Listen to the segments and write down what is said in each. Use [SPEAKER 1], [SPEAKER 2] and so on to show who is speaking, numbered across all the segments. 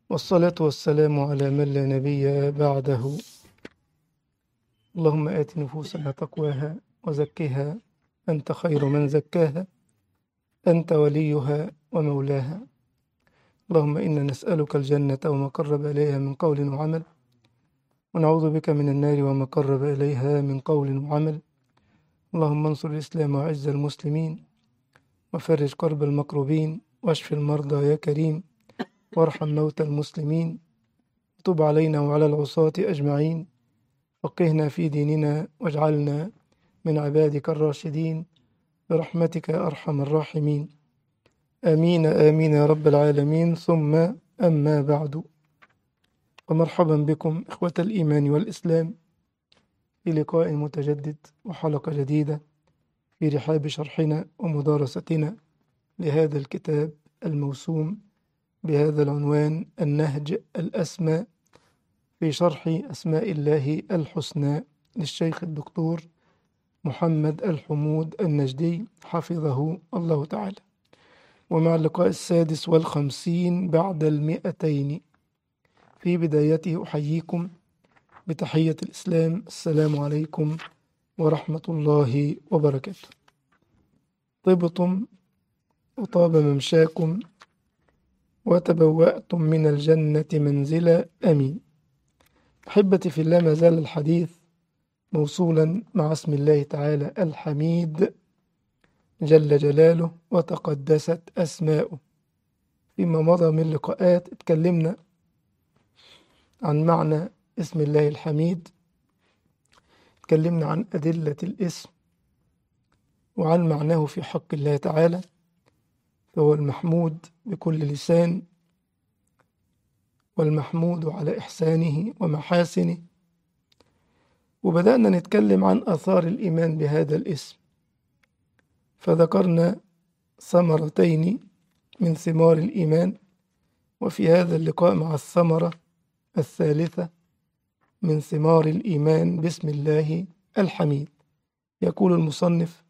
[SPEAKER 1] والصلاة والسلام على من لا نبي بعده اللهم آت نفوسنا تقواها وزكها أنت خير من زكاها أنت وليها ومولاها اللهم إنا نسألك الجنة وما قرب إليها من قول وعمل ونعوذ بك من النار وما قرب إليها من قول وعمل اللهم انصر الإسلام وعز المسلمين وفرج كرب المكروبين واشف المرضى يا كريم وارحم موتى المسلمين وتب علينا وعلى العصاة أجمعين فقهنا في ديننا واجعلنا من عبادك الراشدين برحمتك يا أرحم الراحمين آمين آمين يا رب العالمين ثم أما بعد ومرحبا بكم إخوة الإيمان والإسلام في لقاء متجدد وحلقة جديدة في رحاب شرحنا ومدارستنا لهذا الكتاب الموسوم بهذا العنوان النهج الأسمى في شرح أسماء الله الحسنى للشيخ الدكتور محمد الحمود النجدي حفظه الله تعالى ومع اللقاء السادس والخمسين بعد المئتين في بدايته أحييكم بتحية الإسلام السلام عليكم ورحمة الله وبركاته طبتم وطاب ممشاكم وتبوأتم من الجنة منزلا أمين أحبتي في الله ما زال الحديث موصولا مع اسم الله تعالى الحميد جل جلاله وتقدست أسماؤه فيما مضى من لقاءات اتكلمنا عن معنى اسم الله الحميد اتكلمنا عن أدلة الاسم وعن معناه في حق الله تعالى فهو المحمود بكل لسان والمحمود على إحسانه ومحاسنه وبدأنا نتكلم عن آثار الإيمان بهذا الاسم فذكرنا ثمرتين من ثمار الإيمان وفي هذا اللقاء مع الثمرة الثالثة من ثمار الإيمان باسم الله الحميد يقول المصنف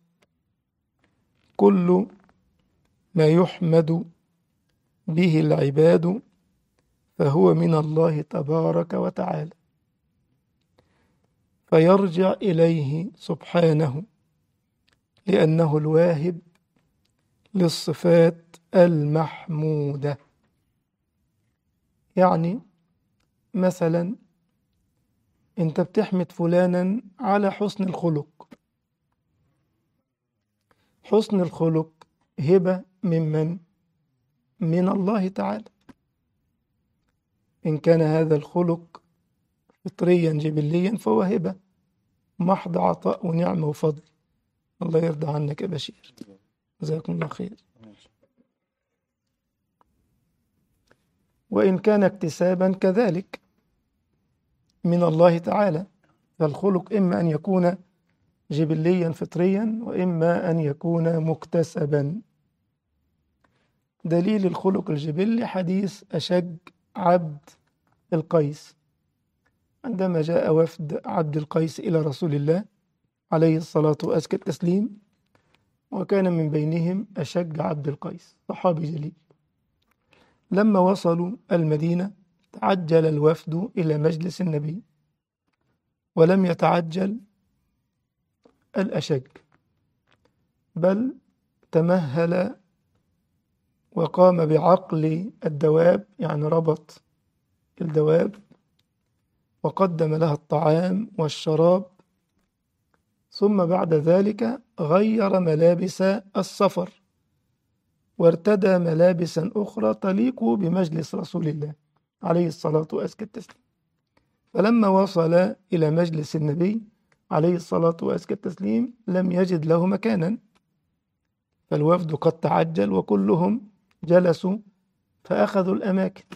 [SPEAKER 1] كل ما يحمد به العباد فهو من الله تبارك وتعالى فيرجع إليه سبحانه لأنه الواهب للصفات المحمودة يعني مثلا انت بتحمد فلانا على حسن الخلق حسن الخلق هبة ممن من الله تعالى إن كان هذا الخلق فطريا جبليا فهو هبة محض عطاء ونعمة وفضل الله يرضى عنك يا بشير جزاكم الله خير وإن كان اكتسابا كذلك من الله تعالى فالخلق إما أن يكون جبليا فطريا وإما أن يكون مكتسبا دليل الخلق الجبلي حديث أشج عبد القيس عندما جاء وفد عبد القيس إلى رسول الله عليه الصلاة وأزكى التسليم وكان من بينهم أشج عبد القيس صحابي جليل لما وصلوا المدينة تعجل الوفد إلى مجلس النبي ولم يتعجل الأشج بل تمهل وقام بعقل الدواب يعني ربط الدواب وقدم لها الطعام والشراب ثم بعد ذلك غير ملابس السفر وارتدى ملابسا أخرى تليق بمجلس رسول الله عليه الصلاة وأزكى التسليم فلما وصل إلى مجلس النبي عليه الصلاة وأزكى التسليم لم يجد له مكانا فالوفد قد تعجل وكلهم جلسوا فأخذوا الأماكن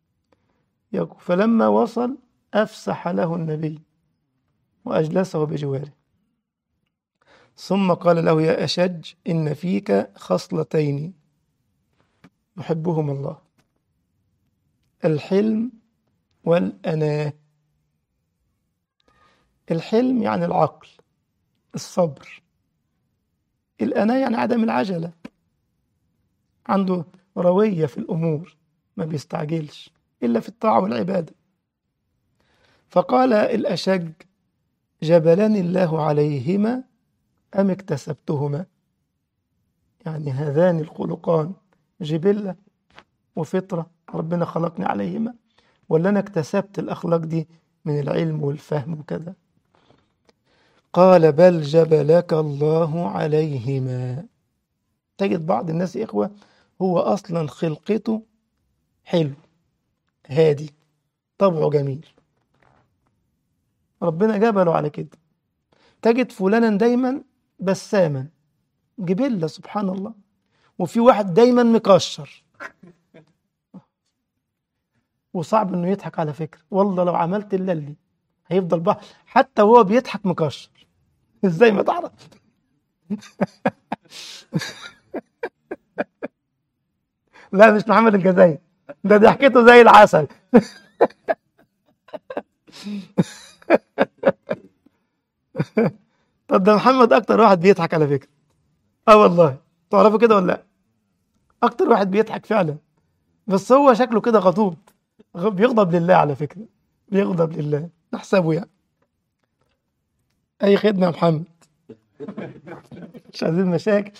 [SPEAKER 1] فلما وصل أفسح له النبي وأجلسه بجواره ثم قال له يا أشج إن فيك خصلتين يحبهما الله الحلم والأناة الحلم يعني العقل الصبر الأناة يعني عدم العجلة عنده روية في الأمور ما بيستعجلش إلا في الطاعة والعبادة فقال الأشج جبلني الله عليهما أم اكتسبتهما يعني هذان الخلقان جبلة وفطرة ربنا خلقني عليهما ولا أنا اكتسبت الأخلاق دي من العلم والفهم وكذا قال بل جبلك الله عليهما تجد بعض الناس يا إخوة هو أصلا خلقته حلو هادي طبعه جميل ربنا جبله على كده تجد فلانا دايما بساما جبلة سبحان الله وفي واحد دايما مكشر وصعب انه يضحك على فكرة والله لو عملت الا اللي هيفضل بقى حتى وهو بيضحك مكشر ازاي ما تعرف لا مش محمد الجزائري ده ضحكته زي العسل طب ده محمد اكتر واحد بيضحك على فكره اه والله تعرفوا كده ولا لا اكتر واحد بيضحك فعلا بس هو شكله كده غضوب غ- بيغضب لله على فكره بيغضب لله نحسبه يعني اي خدمه يا محمد مش عايزين مشاكل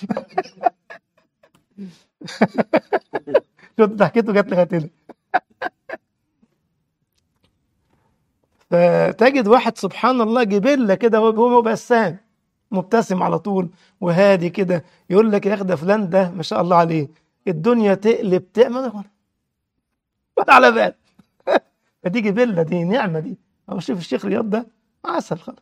[SPEAKER 1] شفت ضحكته جت لغايه هنا فتجد واحد سبحان الله جبلة كده هو هو بسام مبتسم على طول وهادي كده يقول لك يا اخي ده فلان ده ما شاء الله عليه الدنيا تقلب تعمل ولا على بال فدي جبلة دي نعمة دي أو شوف الشيخ رياض ده عسل خلاص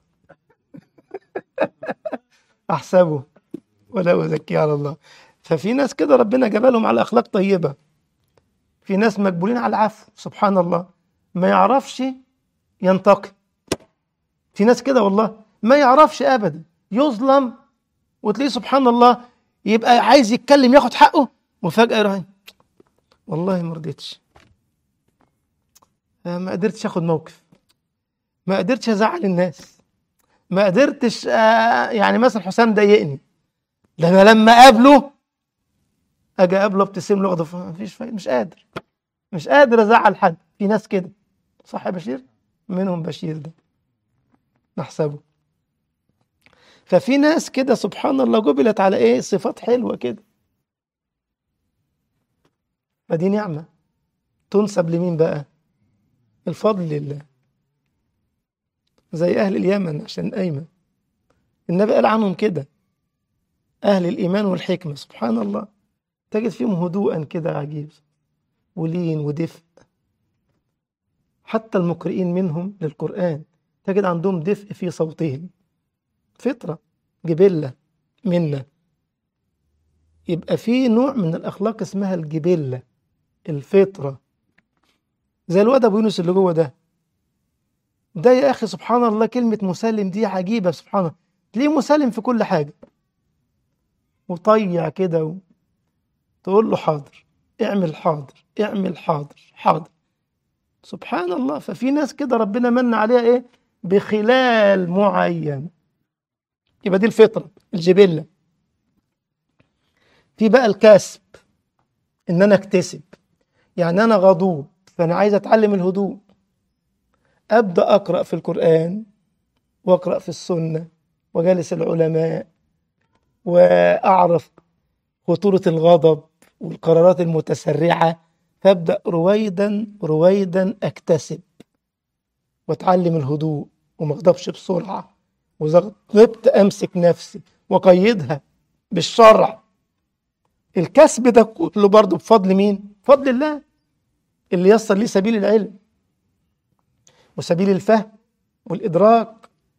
[SPEAKER 1] أحسبه ولا أزكي على الله ففي ناس كده ربنا جبلهم على أخلاق طيبة في ناس مقبولين على العفو سبحان الله ما يعرفش ينتقم في ناس كده والله ما يعرفش ابدا يظلم وتلاقيه سبحان الله يبقى عايز يتكلم ياخد حقه وفجأة يروح والله ما رضيتش آه، ما قدرتش اخد موقف ما قدرتش ازعل الناس ما قدرتش آه، يعني مثلا حسام ضايقني ده انا لما اقابله اجي اقابله ابتسم له اغضب ما فيش فايده مش قادر مش قادر ازعل حد في ناس كده صح يا بشير منهم بشير ده نحسبه ففي ناس كده سبحان الله جبلت على ايه صفات حلوه كده فدي نعمه تنسب لمين بقى الفضل لله زي اهل اليمن عشان ايمن النبي قال عنهم كده اهل الايمان والحكمه سبحان الله تجد فيهم هدوءا كده عجيب ولين ودفء حتى المقرئين منهم للقرآن تجد عندهم دفء في صوتهم فطرة جبلة منا يبقى في نوع من الأخلاق اسمها الجبلة الفطرة زي الواد أبو يونس اللي جوه ده ده يا أخي سبحان الله كلمة مسلم دي عجيبة سبحان الله ليه مسلم في كل حاجة وطيع كده و... تقول له حاضر اعمل حاضر اعمل حاضر حاضر سبحان الله ففي ناس كده ربنا من عليها ايه بخلال معين يبقى دي الفطرة الجبلة في بقى الكسب ان انا اكتسب يعني انا غضوب فانا عايز اتعلم الهدوء ابدا اقرا في القران واقرا في السنه وجالس العلماء واعرف خطوره الغضب والقرارات المتسرعه فابدا رويدا رويدا اكتسب واتعلم الهدوء وما اغضبش بسرعه واذا غضبت امسك نفسي واقيدها بالشرع الكسب ده كله برضه بفضل مين؟ بفضل الله اللي يسر لي سبيل العلم وسبيل الفهم والإدراك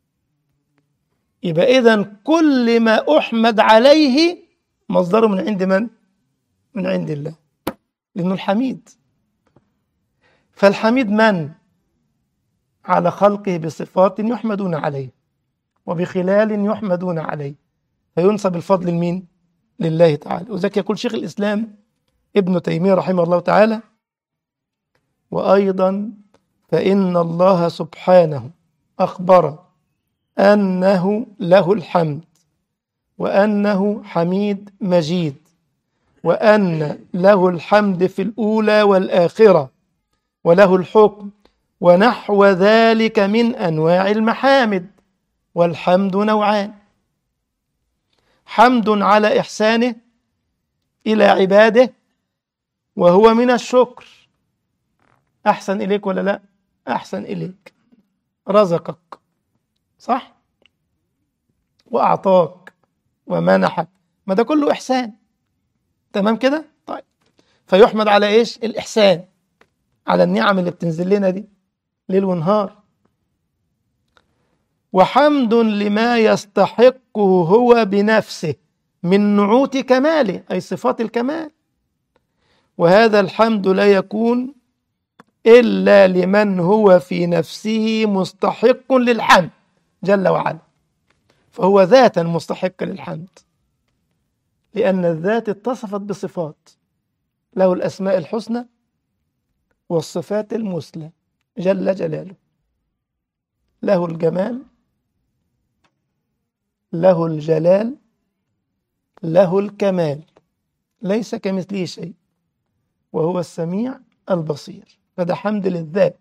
[SPEAKER 1] يبقى إذا كل ما أحمد عليه مصدره من عند من؟ من عند الله لأنه الحميد فالحميد من؟ على خلقه بصفات يحمدون عليه وبخلال يحمدون عليه فينسب الفضل لمين؟ لله تعالى وذلك يقول شيخ الإسلام ابن تيمية رحمه الله تعالى وأيضا فإن الله سبحانه أخبر أنه له الحمد وأنه حميد مجيد وأن له الحمد في الأولى والآخرة وله الحكم ونحو ذلك من أنواع المحامد والحمد نوعان حمد على إحسانه إلى عباده وهو من الشكر أحسن إليك ولا لا أحسن إليك رزقك صح وأعطاك ومنحك ما ده كله إحسان تمام كده طيب فيحمد على إيش الإحسان على النعم اللي بتنزل لنا دي ليل ونهار وحمد لما يستحقه هو بنفسه من نعوت كماله أي صفات الكمال وهذا الحمد لا يكون إلا لمن هو في نفسه مستحق للحمد جل وعلا فهو ذاتا مستحق للحمد لأن الذات اتصفت بصفات له الأسماء الحسنى والصفات المثلى جل جلاله له الجمال له الجلال له الكمال ليس كمثله شيء وهو السميع البصير فده حمد للذات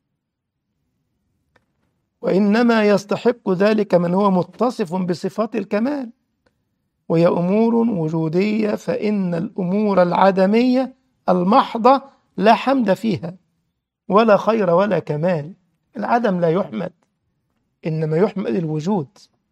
[SPEAKER 1] وإنما يستحق ذلك من هو متصف بصفات الكمال وهي أمور وجودية فإن الأمور العدمية المحضة لا حمد فيها ولا خير ولا كمال العدم لا يحمد إنما يحمد الوجود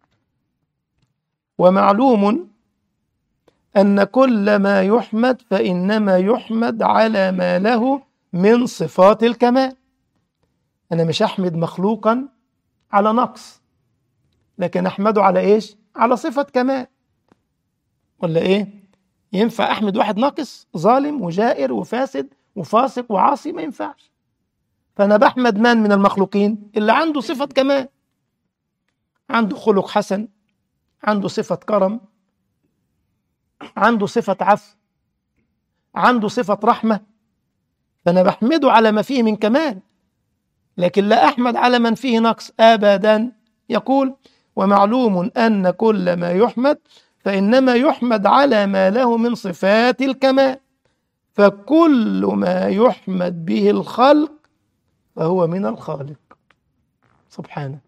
[SPEAKER 1] ومعلوم أن كل ما يحمد فإنما يحمد على ما له من صفات الكمال أنا مش أحمد مخلوقا على نقص لكن أحمده على إيش؟ على صفة كمال ولا إيه؟ ينفع أحمد واحد ناقص ظالم وجائر وفاسد وفاسق وعاصي ما ينفعش فأنا بحمد من من المخلوقين اللي عنده صفة كمال عنده خلق حسن عنده صفة كرم عنده صفة عفو عنده صفة رحمة فأنا بحمده على ما فيه من كمال لكن لا أحمد على من فيه نقص أبدا يقول ومعلوم أن كل ما يحمد فإنما يحمد على ما له من صفات الكمال فكل ما يحمد به الخلق فهو من الخالق سبحانه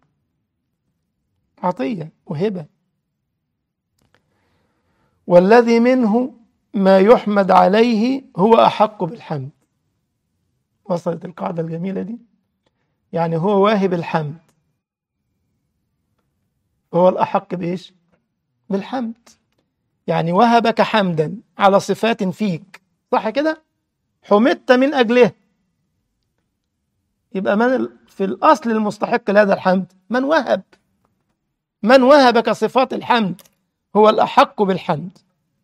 [SPEAKER 1] عطية وهبة والذي منه ما يحمد عليه هو أحق بالحمد وصلت القاعدة الجميلة دي يعني هو واهب الحمد هو الأحق بإيش بالحمد يعني وهبك حمدا على صفات فيك صح كده حمدت من أجله يبقى من في الأصل المستحق لهذا الحمد من وهب من وهبك صفات الحمد هو الأحق بالحمد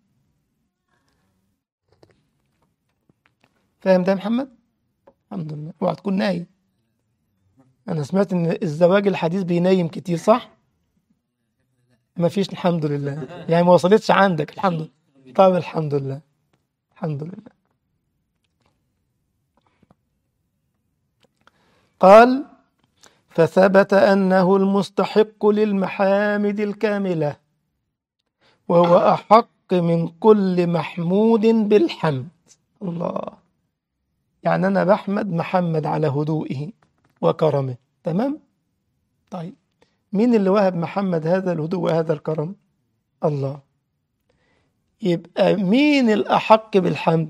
[SPEAKER 1] فاهم ده يا محمد؟ الحمد لله اوعى تكون نايم أنا سمعت إن الزواج الحديث بينيم كتير صح؟ ما فيش الحمد لله يعني ما وصلتش عندك الحمد لله طب الحمد لله الحمد لله قال فثبت أنه المستحق للمحامد الكاملة وهو أحق من كل محمود بالحمد الله يعني أنا بحمد محمد على هدوئه وكرمه تمام طيب مين اللي وهب محمد هذا الهدوء وهذا الكرم الله يبقى مين الأحق بالحمد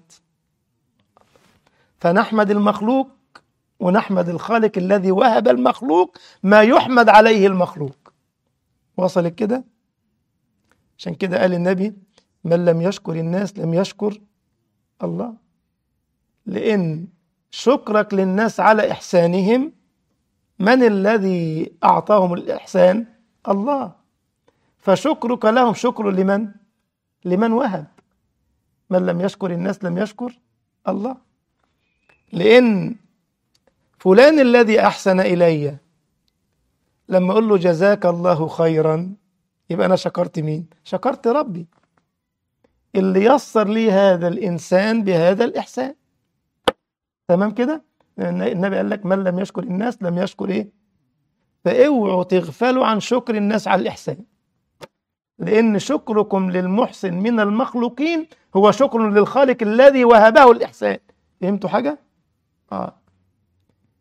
[SPEAKER 1] فنحمد المخلوق ونحمد الخالق الذي وهب المخلوق ما يحمد عليه المخلوق وصلت كده عشان كده قال النبي من لم يشكر الناس لم يشكر الله لأن شكرك للناس على إحسانهم من الذي أعطاهم الإحسان الله فشكرك لهم شكر لمن لمن وهب من لم يشكر الناس لم يشكر الله لأن فلان الذي أحسن إلي لما أقول له جزاك الله خيرا يبقى أنا شكرت مين شكرت ربي اللي يسر لي هذا الإنسان بهذا الإحسان تمام كده النبي قال لك من لم يشكر الناس لم يشكر ايه فاوعوا تغفلوا عن شكر الناس على الإحسان لأن شكركم للمحسن من المخلوقين هو شكر للخالق الذي وهبه الإحسان فهمتوا حاجة؟ آه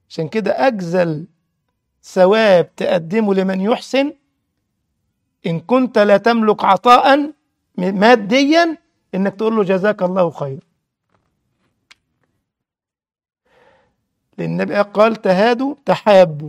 [SPEAKER 1] عشان كده أجزل ثواب تقدمه لمن يحسن إن كنت لا تملك عطاء ماديا إنك تقول له جزاك الله خير لأن النبي قال تهادوا تحابوا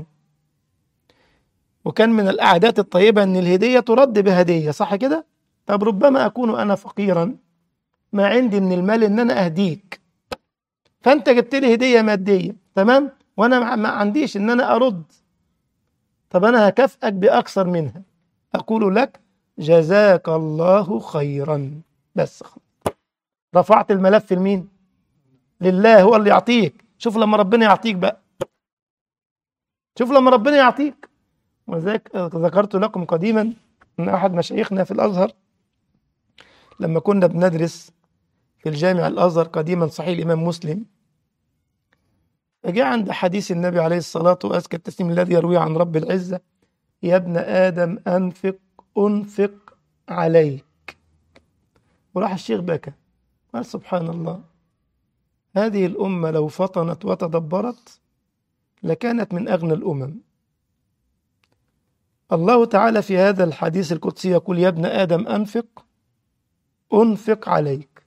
[SPEAKER 1] وكان من العادات الطيبة أن الهدية ترد بهدية صح كده؟ طب ربما أكون أنا فقيرا ما عندي من المال إن أنا أهديك فأنت جبت لي هدية مادية تمام؟ وأنا ما عنديش إن أنا أرد طب أنا هكافئك بأكثر منها أقول لك جزاك الله خيرا بس رفعت الملف لمين؟ لله هو اللي يعطيك شوف لما ربنا يعطيك بقى شوف لما ربنا يعطيك ولذلك ذكرت لكم قديما ان احد مشايخنا في الازهر لما كنا بندرس في الجامع الازهر قديما صحيح الامام مسلم فجاء عند حديث النبي عليه الصلاه وازكى التسليم الذي يرويه عن رب العزه يا ابن ادم انفق انفق عليك وراح الشيخ بكى قال سبحان الله هذه الامه لو فطنت وتدبرت لكانت من اغنى الامم الله تعالى في هذا الحديث القدسي يقول يا ابن آدم أنفق أنفق عليك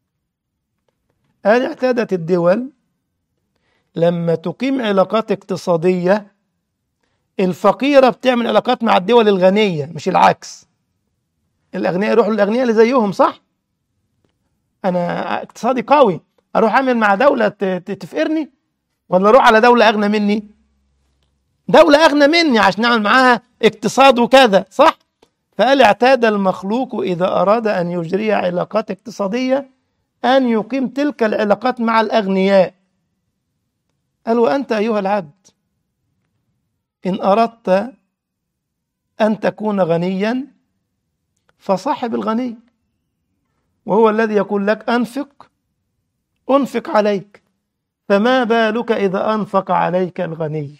[SPEAKER 1] هذه اعتادت الدول لما تقيم علاقات اقتصادية الفقيرة بتعمل علاقات مع الدول الغنية مش العكس الأغنياء يروحوا للأغنياء اللي زيهم صح أنا اقتصادي قوي أروح أعمل مع دولة تفقرني ولا أروح على دولة أغنى مني دولة أغنى مني عشان نعمل معاها اقتصاد وكذا صح؟ فقال اعتاد المخلوق إذا أراد أن يجري علاقات اقتصادية أن يقيم تلك العلاقات مع الأغنياء قال وأنت أيها العبد إن أردت أن تكون غنيا فصاحب الغني وهو الذي يقول لك أنفق أنفق عليك فما بالك إذا أنفق عليك الغني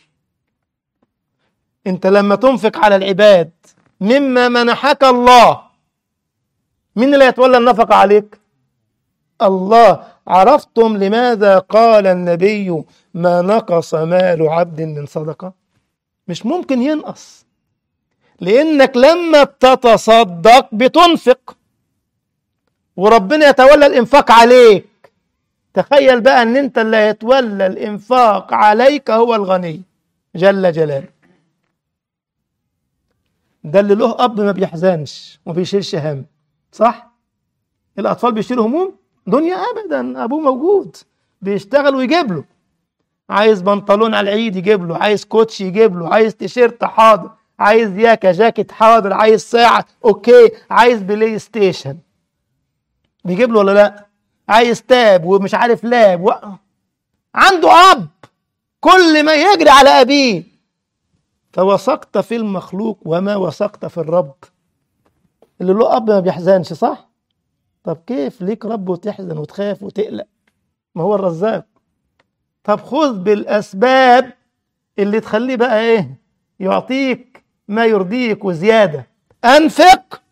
[SPEAKER 1] انت لما تنفق على العباد مما منحك الله مين اللي يتولى النفقة عليك الله عرفتم لماذا قال النبي ما نقص مال عبد من صدقة مش ممكن ينقص لانك لما تتصدق بتنفق وربنا يتولى الانفاق عليك تخيل بقى ان انت اللي يتولى الانفاق عليك هو الغني جل جلاله ده اللي له اب ما بيحزنش وما بيشيلش هم صح الاطفال بيشيلوا هموم دنيا ابدا ابوه موجود بيشتغل ويجيب له عايز بنطلون على العيد يجيب له عايز كوتش يجيب له عايز تيشيرت حاضر عايز ياكا جاكيت حاضر عايز ساعة اوكي عايز بلاي ستيشن بيجيب له ولا لا عايز تاب ومش عارف لاب و... عنده اب كل ما يجري على ابيه فوثقت في المخلوق وما وثقت في الرب اللي له اب ما بيحزنش صح طب كيف ليك رب وتحزن وتخاف وتقلق ما هو الرزاق طب خذ بالاسباب اللي تخليه بقى ايه يعطيك ما يرضيك وزياده انفق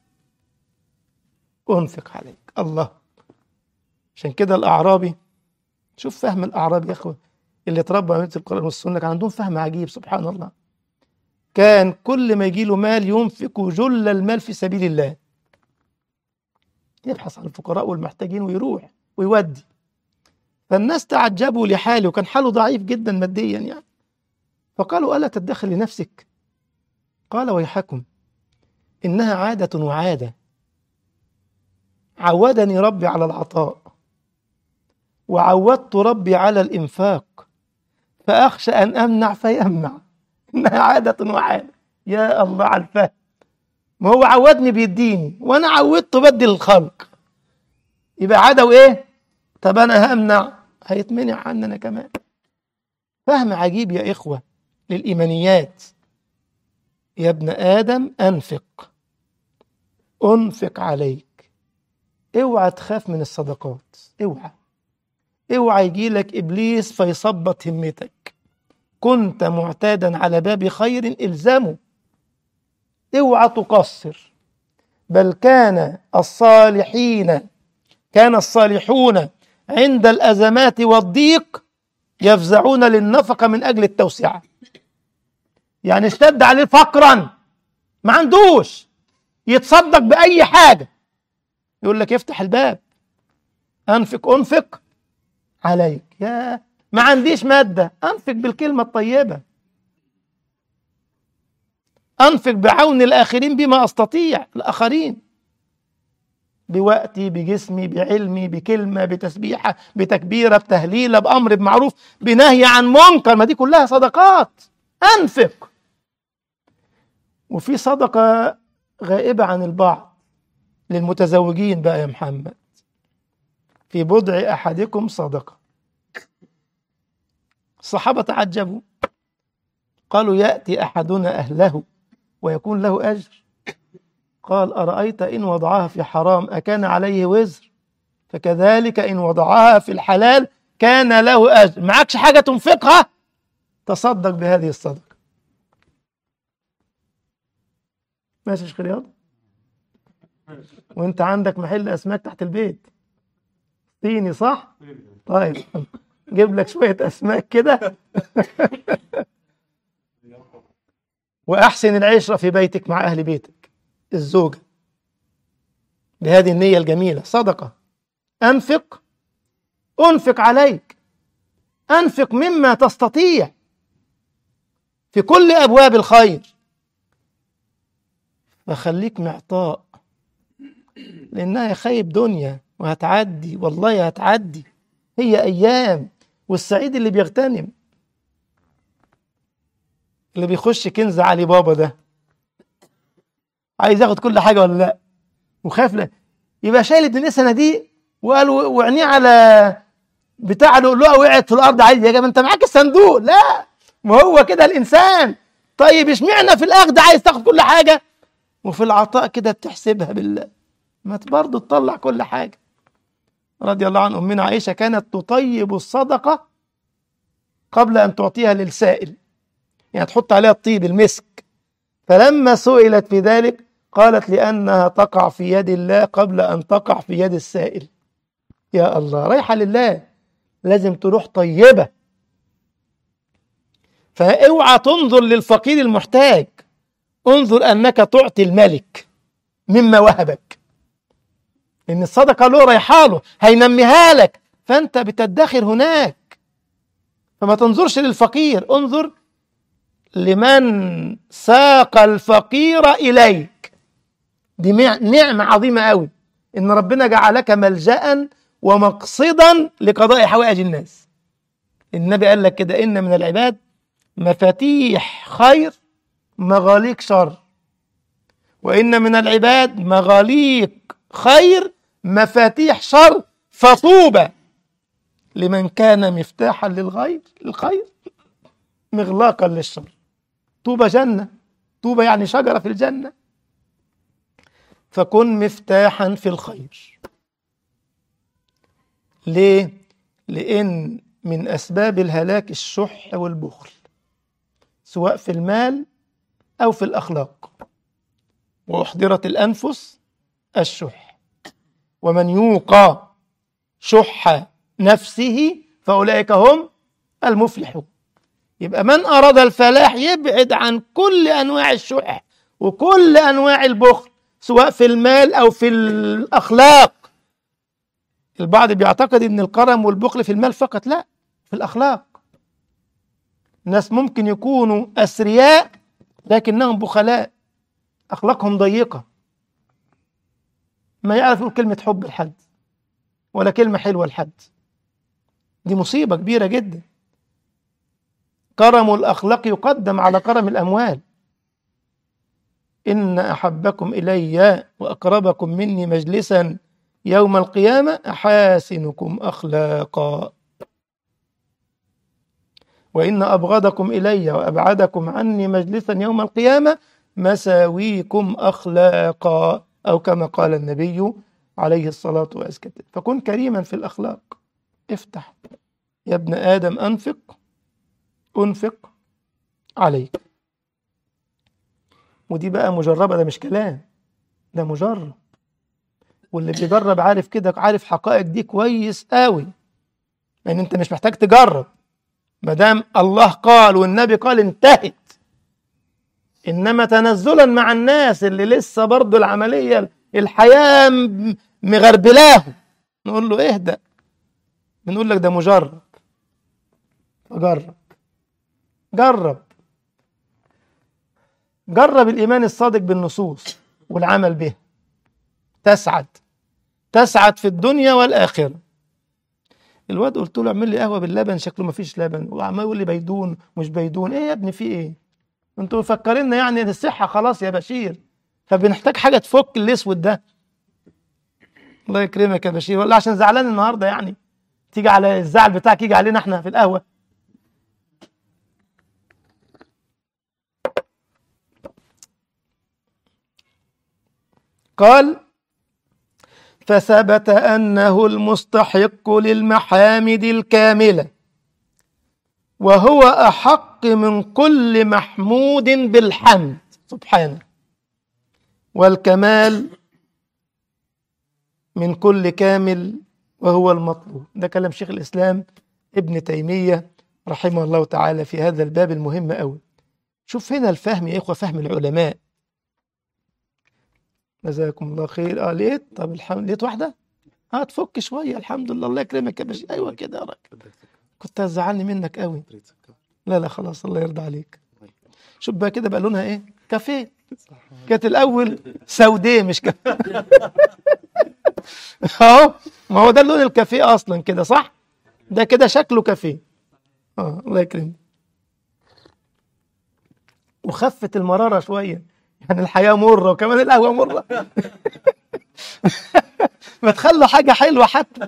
[SPEAKER 1] انفق عليك الله عشان كده الاعرابي شوف فهم الاعرابي يا اخوه اللي اتربى على القران والسنه كان عندهم فهم عجيب سبحان الله كان كل ما يجي له مال ينفق جل المال في سبيل الله يبحث عن الفقراء والمحتاجين ويروح ويودي فالناس تعجبوا لحاله وكان حاله ضعيف جدا ماديا يعني فقالوا ألا تدخر لنفسك قال ويحكم إنها عادة وعادة عودني ربي على العطاء وعودت ربي على الإنفاق فأخشى أن أمنع فيمنع إنها عادة وعادة يا الله على الفهم ما هو عودني بيديني وأنا عودته بدي للخلق يبقى عادة وإيه طب أنا همنع هيتمنع عننا كمان فهم عجيب يا إخوة للإيمانيات يا ابن آدم أنفق أنفق عليك اوعى تخاف من الصدقات اوعى اوعى يجي لك إبليس فيثبط همتك كنت معتادا على باب خير الزمه اوعى تقصر بل كان الصالحين كان الصالحون عند الأزمات والضيق يفزعون للنفقة من أجل التوسعة يعني اشتد عليه فقرا ما عندوش يتصدق بأي حاجة يقول لك افتح الباب أنفق أنفق عليك يا ما عنديش مادة أنفق بالكلمة الطيبة أنفق بعون الآخرين بما أستطيع الآخرين بوقتي بجسمي بعلمي بكلمة بتسبيحة بتكبيرة بتهليلة بأمر بمعروف بنهي عن منكر ما دي كلها صدقات أنفق وفي صدقة غائبة عن البعض للمتزوجين بقى يا محمد في بضع أحدكم صدقة الصحابة تعجبوا قالوا يأتي أحدنا أهله ويكون له أجر قال أرأيت إن وضعها في حرام أكان عليه وزر فكذلك إن وضعها في الحلال كان له أجر معكش حاجة تنفقها تصدق بهذه الصدقة ماشي يا شيخ رياض وانت عندك محل اسماك تحت البيت صيني صح طيب جيب لك شوية اسماك كده واحسن العشرة في بيتك مع اهل بيتك الزوجة بهذه النية الجميلة صدقة انفق انفق عليك انفق مما تستطيع في كل ابواب الخير فخليك معطاء لانها خيب دنيا وهتعدي والله هتعدي هي ايام والسعيد اللي بيغتنم اللي بيخش كنز علي بابا ده عايز ياخد كل حاجه ولا لا وخايف لا يبقى شايل الدنيا صناديق وقال وعينيه على بتاع لؤلؤه وقعت في الارض عايز يا جماعه انت معاك الصندوق لا ما هو كده الانسان طيب اشمعنى في الاخذ عايز تاخد كل حاجه وفي العطاء كده بتحسبها بالله ما برضه تطلع كل حاجه رضي الله عن امنا عائشه كانت تطيب الصدقه قبل ان تعطيها للسائل يعني تحط عليها الطيب المسك فلما سئلت في ذلك قالت لانها تقع في يد الله قبل ان تقع في يد السائل يا الله رايحه لله لازم تروح طيبه فاوعى تنظر للفقير المحتاج انظر انك تعطي الملك مما وهبك ان الصدقه له رايحه له هينميها لك فانت بتدخر هناك فما تنظرش للفقير انظر لمن ساق الفقير اليك دي نعمه عظيمه قوي ان ربنا جعلك ملجا ومقصدا لقضاء حوائج الناس النبي قال لك كده ان من العباد مفاتيح خير مغاليق شر وإن من العباد مغاليق خير مفاتيح شر فطوبى لمن كان مفتاحا للغير الخير مغلاقا للشر طوبى جنة طوبى يعني شجرة في الجنة فكن مفتاحا في الخير ليه؟ لأن من أسباب الهلاك الشح والبخل سواء في المال أو في الأخلاق وأحضرت الأنفس الشح ومن يوقى شح نفسه فأولئك هم المفلحون يبقى من أراد الفلاح يبعد عن كل أنواع الشح وكل أنواع البخل سواء في المال أو في الأخلاق البعض بيعتقد أن الكرم والبخل في المال فقط لا في الأخلاق ناس ممكن يكونوا أثرياء لكنهم بخلاء أخلاقهم ضيقة ما يعرف يقول كلمة حب لحد ولا كلمة حلوة لحد دي مصيبة كبيرة جدا كرم الأخلاق يقدم على كرم الأموال إن أحبكم إلي وأقربكم مني مجلسا يوم القيامة أحاسنكم أخلاقا وإن أبغضكم إلي وأبعدكم عني مجلسا يوم القيامة مساويكم أخلاقا أو كما قال النبي عليه الصلاة والسلام فكن كريما في الأخلاق افتح يا ابن آدم أنفق أنفق عليك ودي بقى مجربة ده مش كلام ده مجرب واللي بيجرب عارف كده عارف حقائق دي كويس قوي يعني انت مش محتاج تجرب ما دام الله قال والنبي قال انتهت انما تنزلا مع الناس اللي لسه برضو العمليه الحياه م- مغربلاهم نقول له اهدأ بنقول لك ده مجرب فجرب جرب جرب الإيمان الصادق بالنصوص والعمل به تسعد تسعد في الدنيا والآخرة الواد قلت له اعمل لي قهوة باللبن شكله ما فيش لبن وعمال يقول لي بيدون مش بيدون ايه يا ابني في ايه انتوا مفكريننا يعني إن الصحة خلاص يا بشير فبنحتاج حاجة تفك الاسود ده الله يكرمك يا بشير ولا عشان زعلان النهارده يعني تيجي على الزعل بتاعك يجي علينا احنا في القهوة قال فثبت أنه المستحق للمحامد الكاملة وهو أحق من كل محمود بالحمد سبحانه والكمال من كل كامل وهو المطلوب ده كلام شيخ الإسلام ابن تيمية رحمه الله تعالى في هذا الباب المهم أوي شوف هنا الفهم يا إخوة فهم العلماء جزاكم الله خير اه لقيت طب الحمد لقيت واحدة اه تفك شوية الحمد لله الله يكرمك يا باشا ايوه كده يا راجل كنت هتزعلني منك قوي لا لا خلاص الله يرضى عليك شوف بقى كده بقى لونها ايه كافيه كانت الاول سوداء مش كافيه اهو ما هو ده لون الكافيه اصلا كده صح ده كده شكله كافيه اه الله يكرمك وخفت المرارة شوية يعني الحياة مرة وكمان القهوة مرة ما تخلوا حاجة حلوة حتى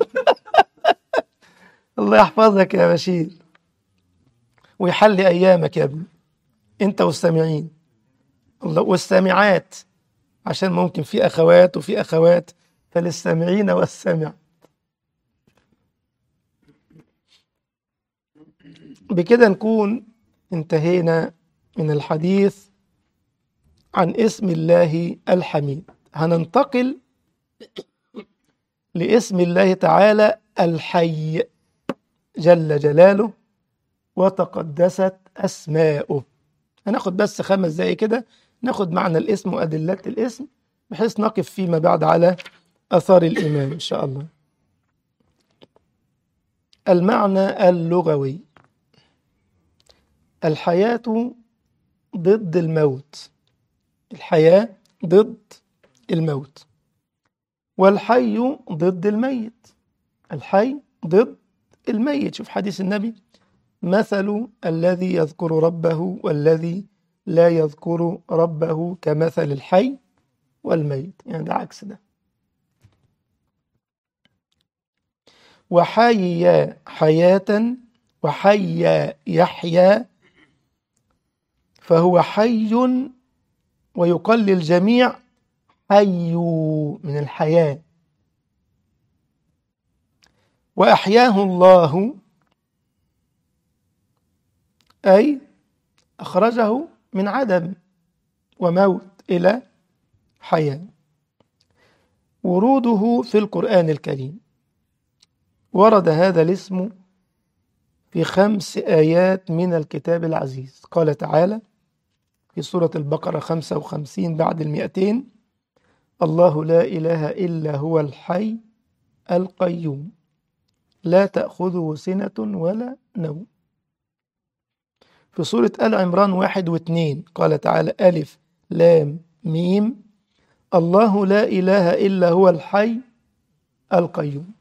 [SPEAKER 1] الله يحفظك يا بشير ويحلي أيامك يا ابني أنت والسامعين الله والسامعات عشان ممكن في أخوات وفي أخوات فللسامعين والسامع بكده نكون انتهينا من الحديث عن اسم الله الحميد هننتقل لاسم الله تعالى الحي جل جلاله وتقدست أسماؤه هناخد بس خمس دقايق كده ناخد معنى الاسم وأدلة الاسم بحيث نقف فيما بعد على أثار الإيمان إن شاء الله المعنى اللغوي الحياة ضد الموت الحياة ضد الموت والحي ضد الميت الحي ضد الميت شوف حديث النبي مثل الذي يذكر ربه والذي لا يذكر ربه كمثل الحي والميت يعني ده عكس ده وحي حياة وحي يحيى فهو حي ويقال للجميع حيوا من الحياة وأحياه الله أي أخرجه من عدم وموت إلى حياة وروده في القرآن الكريم ورد هذا الاسم في خمس آيات من الكتاب العزيز قال تعالى في سورة البقرة 55 بعد المئتين الله لا إله إلا هو الحي القيوم لا تأخذه سنة ولا نوم في سورة آل عمران واحد واثنين قال تعالى ألف لام ميم الله لا إله إلا هو الحي القيوم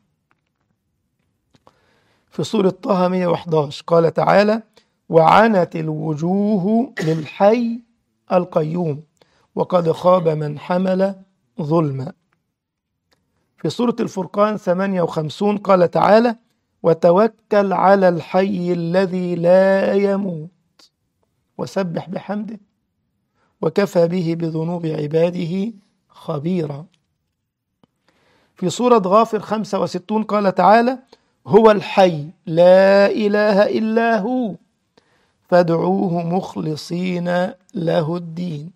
[SPEAKER 1] في سورة طه 111 قال تعالى وعنت الوجوه للحي القيوم وقد خاب من حمل ظلما في سورة الفرقان 58 قال تعالى وتوكل على الحي الذي لا يموت وسبح بحمده وكفى به بذنوب عباده خبيرا في سورة غافر 65 قال تعالى هو الحي لا إله إلا هو فادعوه مخلصين له الدين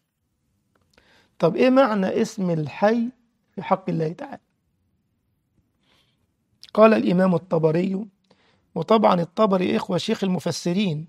[SPEAKER 1] طب إيه معنى اسم الحي في حق الله تعالى قال الإمام الطبري وطبعا الطبري إخوة شيخ المفسرين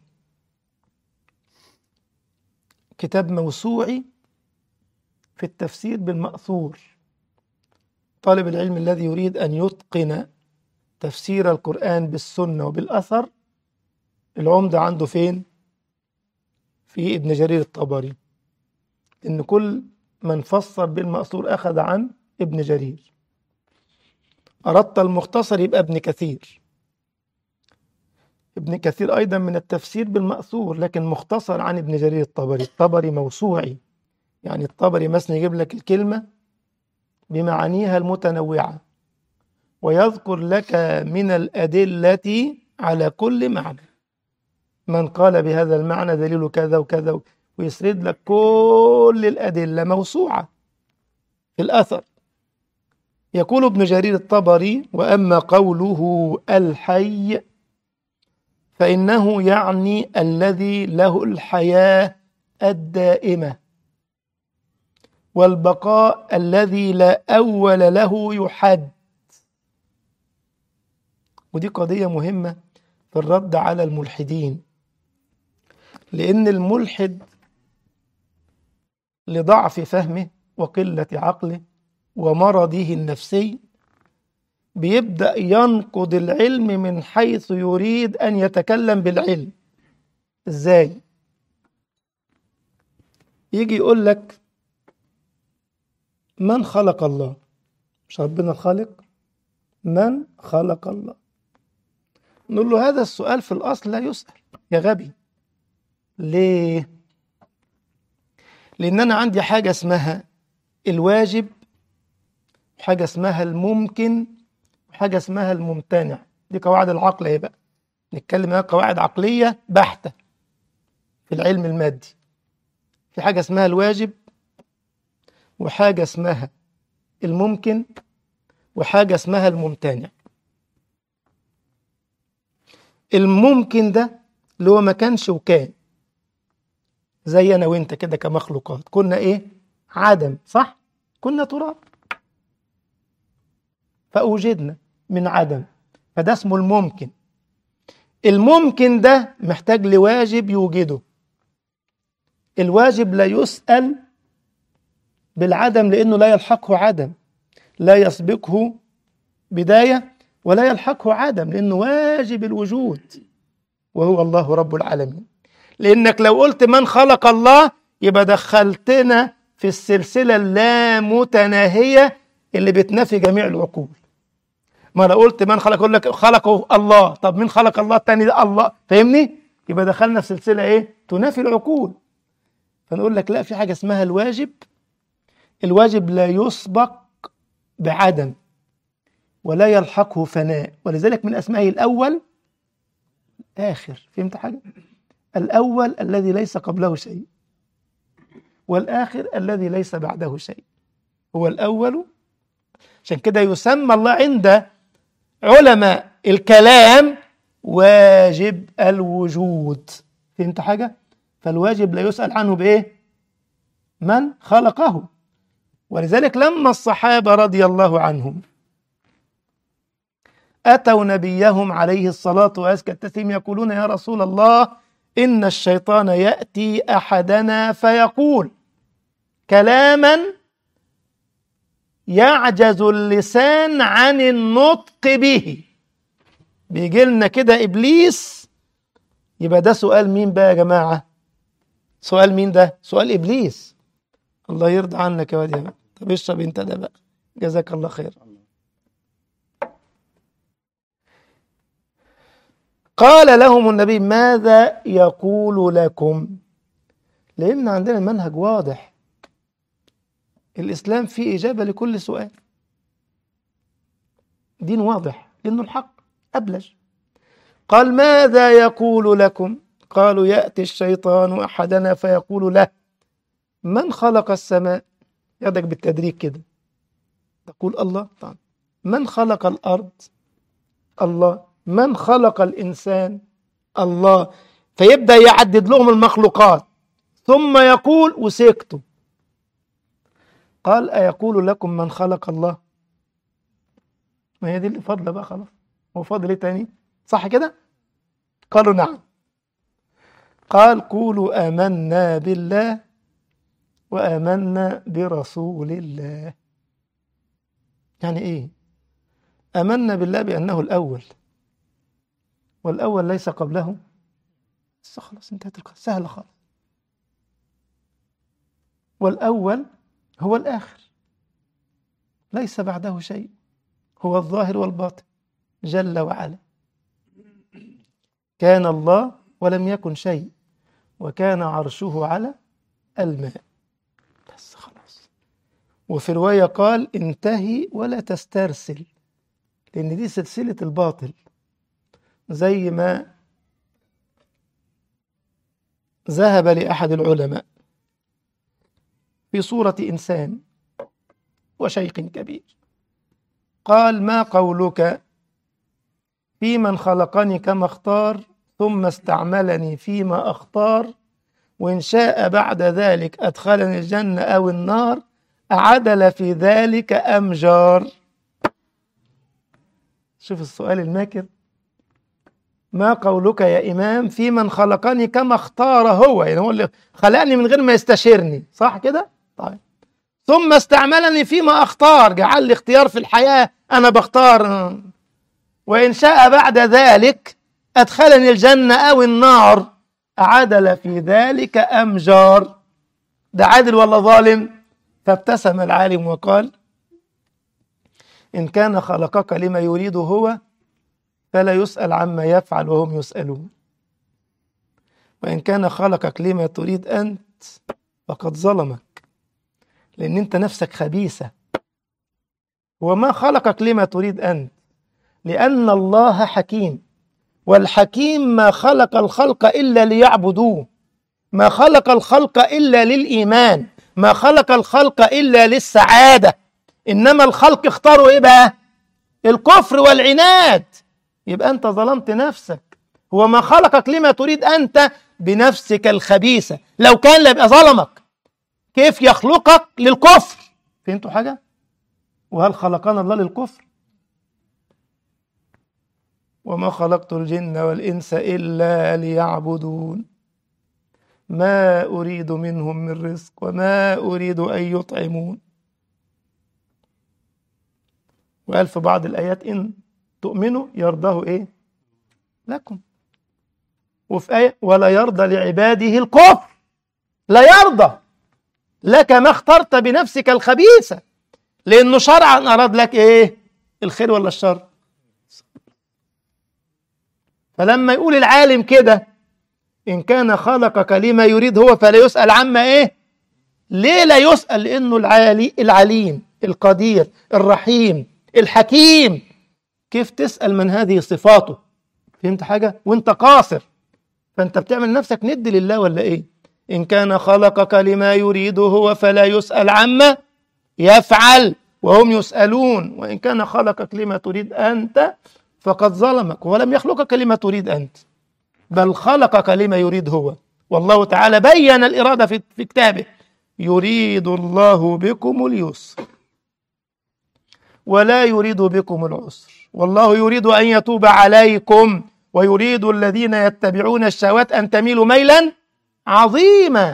[SPEAKER 1] كتاب موسوعي في التفسير بالمأثور طالب العلم الذي يريد أن يتقن تفسير القرآن بالسنة وبالأثر العمدة عنده فين؟ في ابن جرير الطبري إن كل من فسر بالمأثور أخذ عن ابن جرير أردت المختصر يبقى ابن كثير ابن كثير أيضا من التفسير بالمأثور لكن مختصر عن ابن جرير الطبري الطبري موسوعي يعني الطبري مثلا يجيب لك الكلمة بمعانيها المتنوعة ويذكر لك من الأدلة على كل معنى من قال بهذا المعنى دليل كذا وكذا ويسرد لك كل الأدلة موسوعة في الأثر يقول ابن جرير الطبري وأما قوله الحي فإنه يعني الذي له الحياة الدائمة والبقاء الذي لا أول له يحد ودي قضية مهمة في الرد على الملحدين لأن الملحد لضعف فهمه وقلة عقله ومرضه النفسي بيبدأ ينقض العلم من حيث يريد أن يتكلم بالعلم إزاي؟ يجي يقول لك من خلق الله؟ مش ربنا الخالق؟ من خلق الله؟ نقول له هذا السؤال في الأصل لا يسأل يا غبي ليه؟ لأن أنا عندي حاجة اسمها الواجب حاجة اسمها الممكن وحاجة اسمها الممتنع دي قواعد العقل ايه بقى نتكلم عن قواعد عقلية بحتة في العلم المادي في حاجة اسمها الواجب وحاجة اسمها الممكن وحاجة اسمها الممتنع الممكن ده اللي هو ما كانش وكان زي انا وانت كده كمخلوقات كنا ايه عدم صح كنا تراب فأوجدنا من عدم فده اسمه الممكن الممكن ده محتاج لواجب يوجده الواجب لا يسأل بالعدم لأنه لا يلحقه عدم لا يسبقه بداية ولا يلحقه عدم لأنه واجب الوجود وهو الله رب العالمين لأنك لو قلت من خلق الله يبقى دخلتنا في السلسلة اللامتناهية اللي بتنفي جميع العقول ما انا قلت من خلق اقول لك خلقه الله طب مين خلق الله التاني ده الله فاهمني يبقى دخلنا في سلسله ايه تنافي العقول فنقول لك لا في حاجه اسمها الواجب الواجب لا يسبق بعدم ولا يلحقه فناء ولذلك من اسمائه الاول اخر فهمت حاجه الاول الذي ليس قبله شيء والاخر الذي ليس بعده شيء هو الاول عشان كده يسمى الله عند علماء الكلام واجب الوجود فهمت حاجة؟ فالواجب لا يسأل عنه بإيه؟ من خلقه ولذلك لما الصحابة رضي الله عنهم أتوا نبيهم عليه الصلاة وأزكى التسليم يقولون يا رسول الله إن الشيطان يأتي أحدنا فيقول كلاما يعجز اللسان عن النطق به بيجي لنا كده ابليس يبقى ده سؤال مين بقى يا جماعه سؤال مين ده سؤال ابليس الله يرضى عنك يا واد يا طب اشرب انت ده بقى جزاك الله خير قال لهم النبي ماذا يقول لكم لان عندنا المنهج واضح الإسلام فيه إجابة لكل سؤال دين واضح لأنه الحق أبلج قال ماذا يقول لكم قالوا يأتي الشيطان أحدنا فيقول له من خلق السماء يدك بالتدريج كده تقول الله طبعا من خلق الأرض الله من خلق الإنسان الله فيبدأ يعدد لهم المخلوقات ثم يقول وسكتوا قال أيقول لكم من خلق الله ما هي دي اللي فاضلة بقى خلاص هو فاضل ايه تاني صح كده قالوا نعم قال قولوا آمنا بالله وآمنا برسول الله يعني إيه آمنا بالله بأنه الأول والأول ليس قبله بس خلاص انتهت القصة سهلة خالص والأول هو الآخر ليس بعده شيء هو الظاهر والباطن جل وعلا كان الله ولم يكن شيء وكان عرشه على الماء بس خلاص وفي رواية قال انتهي ولا تسترسل لأن دي سلسلة الباطل زي ما ذهب لأحد العلماء في صورة إنسان وشيخ كبير قال ما قولك في من خلقني كما اختار ثم استعملني فيما اختار وإن شاء بعد ذلك أدخلني الجنة أو النار أعدل في ذلك أم جار شوف السؤال الماكر ما قولك يا إمام في من خلقني كما اختار هو يعني هو اللي خلقني من غير ما يستشيرني صح كده طيب ثم استعملني فيما اختار جعل لي اختيار في الحياة أنا بختار وإن شاء بعد ذلك أدخلني الجنة أو النار عدل في ذلك أم جار ده عادل ولا ظالم فابتسم العالم وقال إن كان خلقك لما يريد هو فلا يسأل عما يفعل وهم يسألون وإن كان خلقك لما تريد أنت فقد ظلمك لأن أنت نفسك خبيثة وما خلقك لما تريد أنت لأن الله حكيم والحكيم ما خلق الخلق إلا ليعبدوه ما خلق الخلق إلا للإيمان ما خلق الخلق إلا للسعادة إنما الخلق اختاروا إيه بقى الكفر والعناد يبقى أنت ظلمت نفسك هو ما خلقك لما تريد أنت بنفسك الخبيثة لو كان ليبقى ظلمك كيف يخلقك للكفر فهمتوا حاجة وهل خلقنا الله للكفر وما خلقت الجن والإنس إلا ليعبدون ما أريد منهم من رزق وما أريد أن يطعمون وقال في بعض الآيات إن تؤمنوا يرضاه إيه لكم وفي آية ولا يرضى لعباده الكفر لا يرضى لك ما اخترت بنفسك الخبيثة لأنه شرعا أراد لك إيه الخير ولا الشر فلما يقول العالم كده إن كان خلقك لما يريد هو فلا يسأل عما إيه ليه لا يسأل لأنه العالي العليم القدير الرحيم الحكيم كيف تسأل من هذه صفاته فهمت حاجة وانت قاصر فانت بتعمل نفسك ند لله ولا ايه إن كان خلقك لما يريد هو فلا يسأل عما يفعل وهم يسألون وإن كان خلقك لما تريد أنت فقد ظلمك ولم يخلقك لما تريد أنت بل خلقك لما يريد هو والله تعالى بين الإرادة في في كتابه يريد الله بكم اليسر ولا يريد بكم العسر والله يريد أن يتوب عليكم ويريد الذين يتبعون الشهوات أن تميلوا ميلا عظيما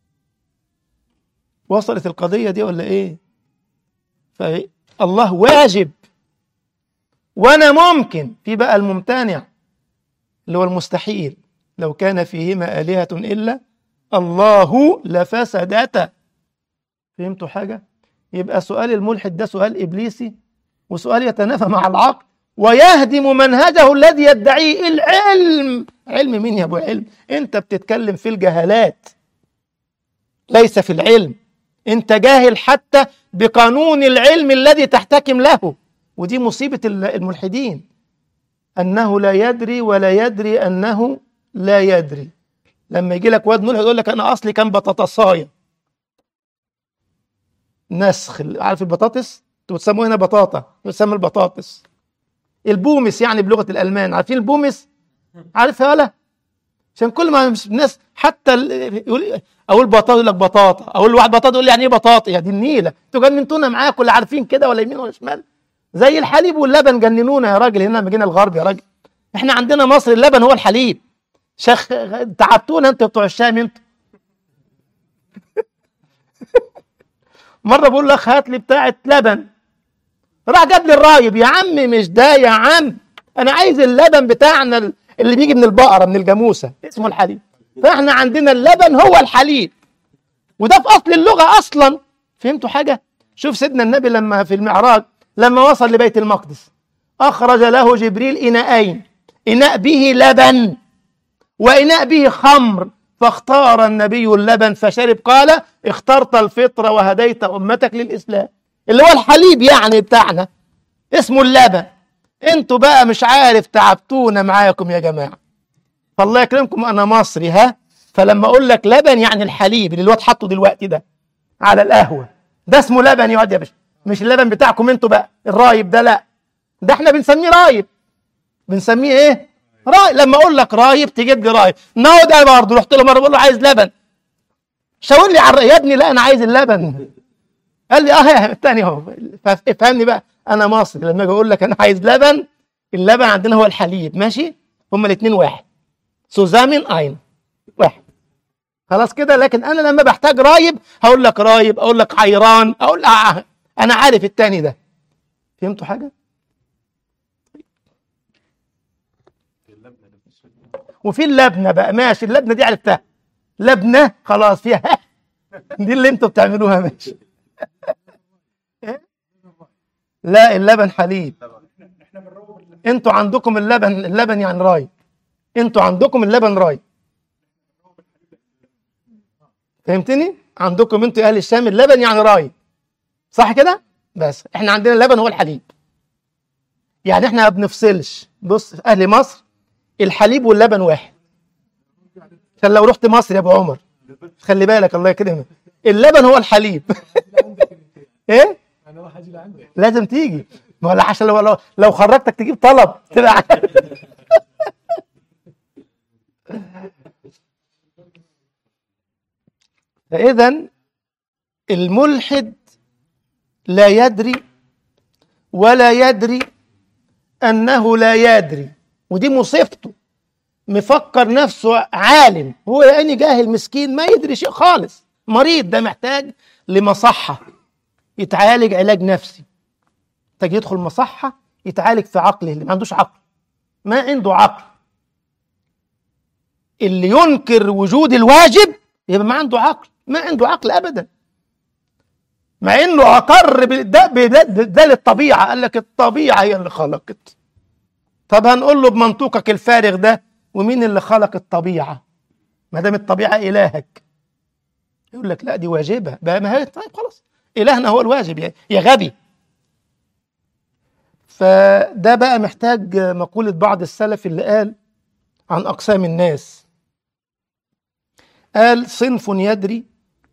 [SPEAKER 1] وصلت القضية دي ولا إيه فالله واجب وأنا ممكن في بقى الممتنع اللي هو المستحيل لو كان فيهما آلهة إلا الله لفسدتا فهمتوا حاجة؟ يبقى سؤال الملحد ده سؤال إبليسي وسؤال يتنافى مع العقل ويهدم منهجه الذي يدعيه العلم علم مين يا ابو علم انت بتتكلم في الجهالات ليس في العلم انت جاهل حتى بقانون العلم الذي تحتكم له ودي مصيبة الملحدين أنه لا يدري ولا يدري أنه لا يدري لما يجي لك واد ملحد يقول لك أنا أصلي كان بطاطساية نسخ عارف البطاطس انتوا بتسموه هنا بطاطا بتسمى البطاطس البومس يعني بلغه الالمان عارفين البومس عارفها ولا عشان كل ما الناس حتى يقول اقول بطاطا يقول لك بطاطا اقول لواحد بطاطا يقول لي يعني ايه بطاطا يا دي النيله انتوا جننتونا معاكم ولا عارفين كده ولا يمين ولا شمال زي الحليب واللبن جننونا يا راجل هنا لما جينا الغرب يا راجل احنا عندنا مصر اللبن هو الحليب شيخ تعبتونا انتوا بتوع الشام انتوا مره بقول له هات لي بتاعه لبن راح جاب لي الرايب يا عم مش ده يا عم انا عايز اللبن بتاعنا اللي بيجي من البقره من الجاموسه اسمه الحليب فاحنا عندنا اللبن هو الحليب وده في اصل اللغه اصلا فهمتوا حاجه شوف سيدنا النبي لما في المعراج لما وصل لبيت المقدس اخرج له جبريل اناءين اناء به لبن واناء به خمر فاختار النبي اللبن فشرب قال اخترت الفطره وهديت امتك للاسلام اللي هو الحليب يعني بتاعنا اسمه اللبن انتوا بقى مش عارف تعبتونا معاكم يا جماعه فالله يكرمكم انا مصري ها فلما اقول لك لبن يعني الحليب اللي الواد حاطه دلوقتي ده على القهوه ده اسمه لبن يا واد يا باشا مش اللبن بتاعكم انتوا بقى الرايب ده لا ده احنا بنسميه رايب بنسميه ايه رايب لما اقول لك رايب تجيب لي رايب نو ده برضه رحت له مره بقول له عايز لبن شاور لي على يا ابني لا انا عايز اللبن قال لي اه يا الثاني اهو افهمني بقى انا مصري لما اجي اقول لك انا عايز لبن اللبن عندنا هو الحليب ماشي هما الاثنين واحد سوزامين اين واحد خلاص كده لكن انا لما بحتاج رايب هقول لك رايب اقول لك حيران اقول آه انا عارف التاني ده فهمتوا حاجه وفي اللبنه بقى ماشي اللبنه دي عرفتها لبنه خلاص فيها دي اللي انتوا بتعملوها ماشي لا اللبن حليب انتوا عندكم اللبن اللبن يعني راي انتوا عندكم اللبن راي فهمتني عندكم انتوا اهل الشام اللبن يعني راي صح كده بس احنا عندنا اللبن هو الحليب يعني احنا ما بنفصلش بص اهل مصر الحليب واللبن واحد عشان لو رحت مصر يا ابو عمر خلي بالك الله يكرمك اللبن هو الحليب ايه لازم تيجي ما ولا عشان لو لو, لو خرجتك تجيب طلب تبقى عارف. فاذا الملحد لا يدري ولا يدري انه لا يدري ودي مصيبته مفكر نفسه عالم هو لاني جاهل مسكين ما يدري شيء خالص مريض ده محتاج لمصحه يتعالج علاج نفسي محتاج يدخل مصحه يتعالج في عقله اللي ما عندوش عقل ما عنده عقل اللي ينكر وجود الواجب يبقى ما عنده عقل ما عنده عقل ابدا مع انه اقر بده بده للطبيعه قال لك الطبيعه هي اللي خلقت طب هنقول له بمنطوقك الفارغ ده ومين اللي خلق الطبيعه ما دام الطبيعه الهك يقول لك لا دي واجبه بقى ما هي طيب خلاص الهنا هو الواجب يا- يا غبي فده بقى محتاج مقولة بعض السلف اللي قال عن أقسام الناس قال صنف يدري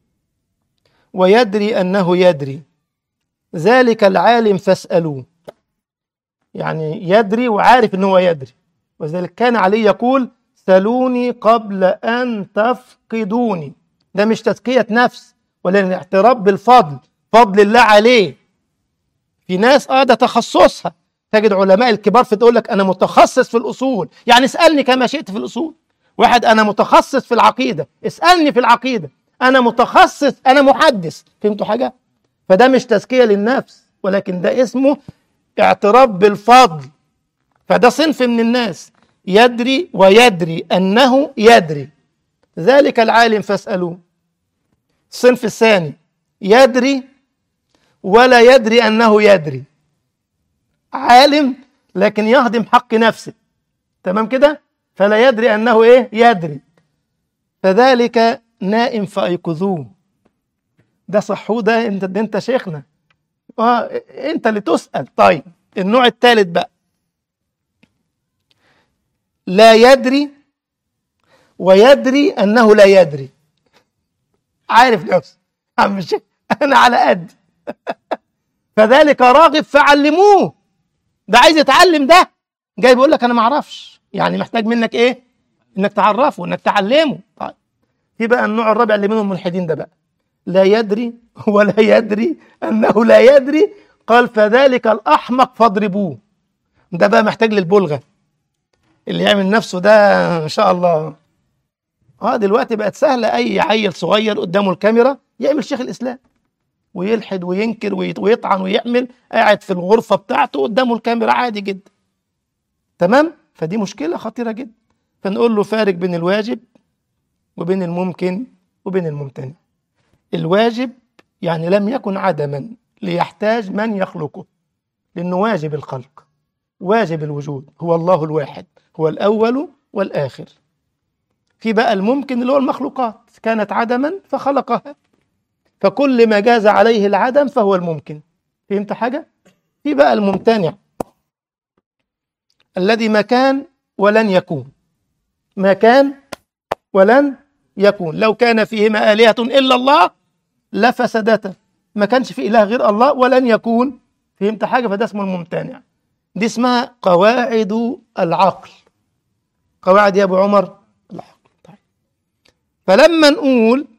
[SPEAKER 1] ويدري أنه يدري ذلك العالم فاسألوه يعني يدري وعارف أنه يدري وذلك كان علي يقول سلوني قبل أن تفقدوني ده مش تزكية نفس ولا اعتراف بالفضل فضل الله عليه في ناس اه ده تخصصها تجد علماء الكبار في تقول لك انا متخصص في الاصول يعني اسالني كما شئت في الاصول واحد انا متخصص في العقيده اسالني في العقيده انا متخصص انا محدث فهمتوا حاجه فده مش تزكيه للنفس ولكن ده اسمه اعتراف بالفضل فده صنف من الناس يدري ويدري انه يدري ذلك العالم فاسالوه الصنف الثاني يدري ولا يدري انه يدري عالم لكن يهضم حق نفسه تمام كده فلا يدري انه ايه يدري فذلك نائم فايقظوه ده صحوه ده انت ده انت شيخنا اه انت اللي تسال طيب النوع الثالث بقى لا يدري ويدري انه لا يدري عارف نفسه عم الشيخ انا على قد فذلك راغب فعلموه ده عايز يتعلم ده جاي بيقول لك انا ما اعرفش يعني محتاج منك ايه انك تعرفه انك تعلمه طيب في بقى النوع الرابع اللي منهم الملحدين ده بقى لا يدري ولا يدري انه لا يدري قال فذلك الاحمق فاضربوه ده بقى محتاج للبلغه اللي يعمل نفسه ده ان شاء الله اه دلوقتي بقت سهله اي عيل صغير قدامه الكاميرا يعمل شيخ الاسلام ويلحد وينكر ويت- ويطعن ويعمل قاعد في الغرفه بتاعته قدامه الكاميرا عادي جدا تمام فدي مشكله خطيره جدا فنقول له فارق بين الواجب وبين الممكن وبين الممتنع الواجب يعني لم يكن عدما ليحتاج من يخلقه لأنه واجب الخلق واجب الوجود هو الله الواحد هو الأول والآخر في بقى الممكن اللي هو المخلوقات كانت عدما فخلقها فكل ما جاز عليه العدم فهو الممكن فهمت حاجة؟ في بقى الممتنع الذي ما كان ولن يكون ما كان ولن يكون لو كان فيهما آلهة إلا الله لفسدتا ما كانش في إله غير الله ولن يكون فهمت حاجة فده اسمه الممتنع دي اسمها قواعد العقل قواعد يا أبو عمر العقل طيب. فلما نقول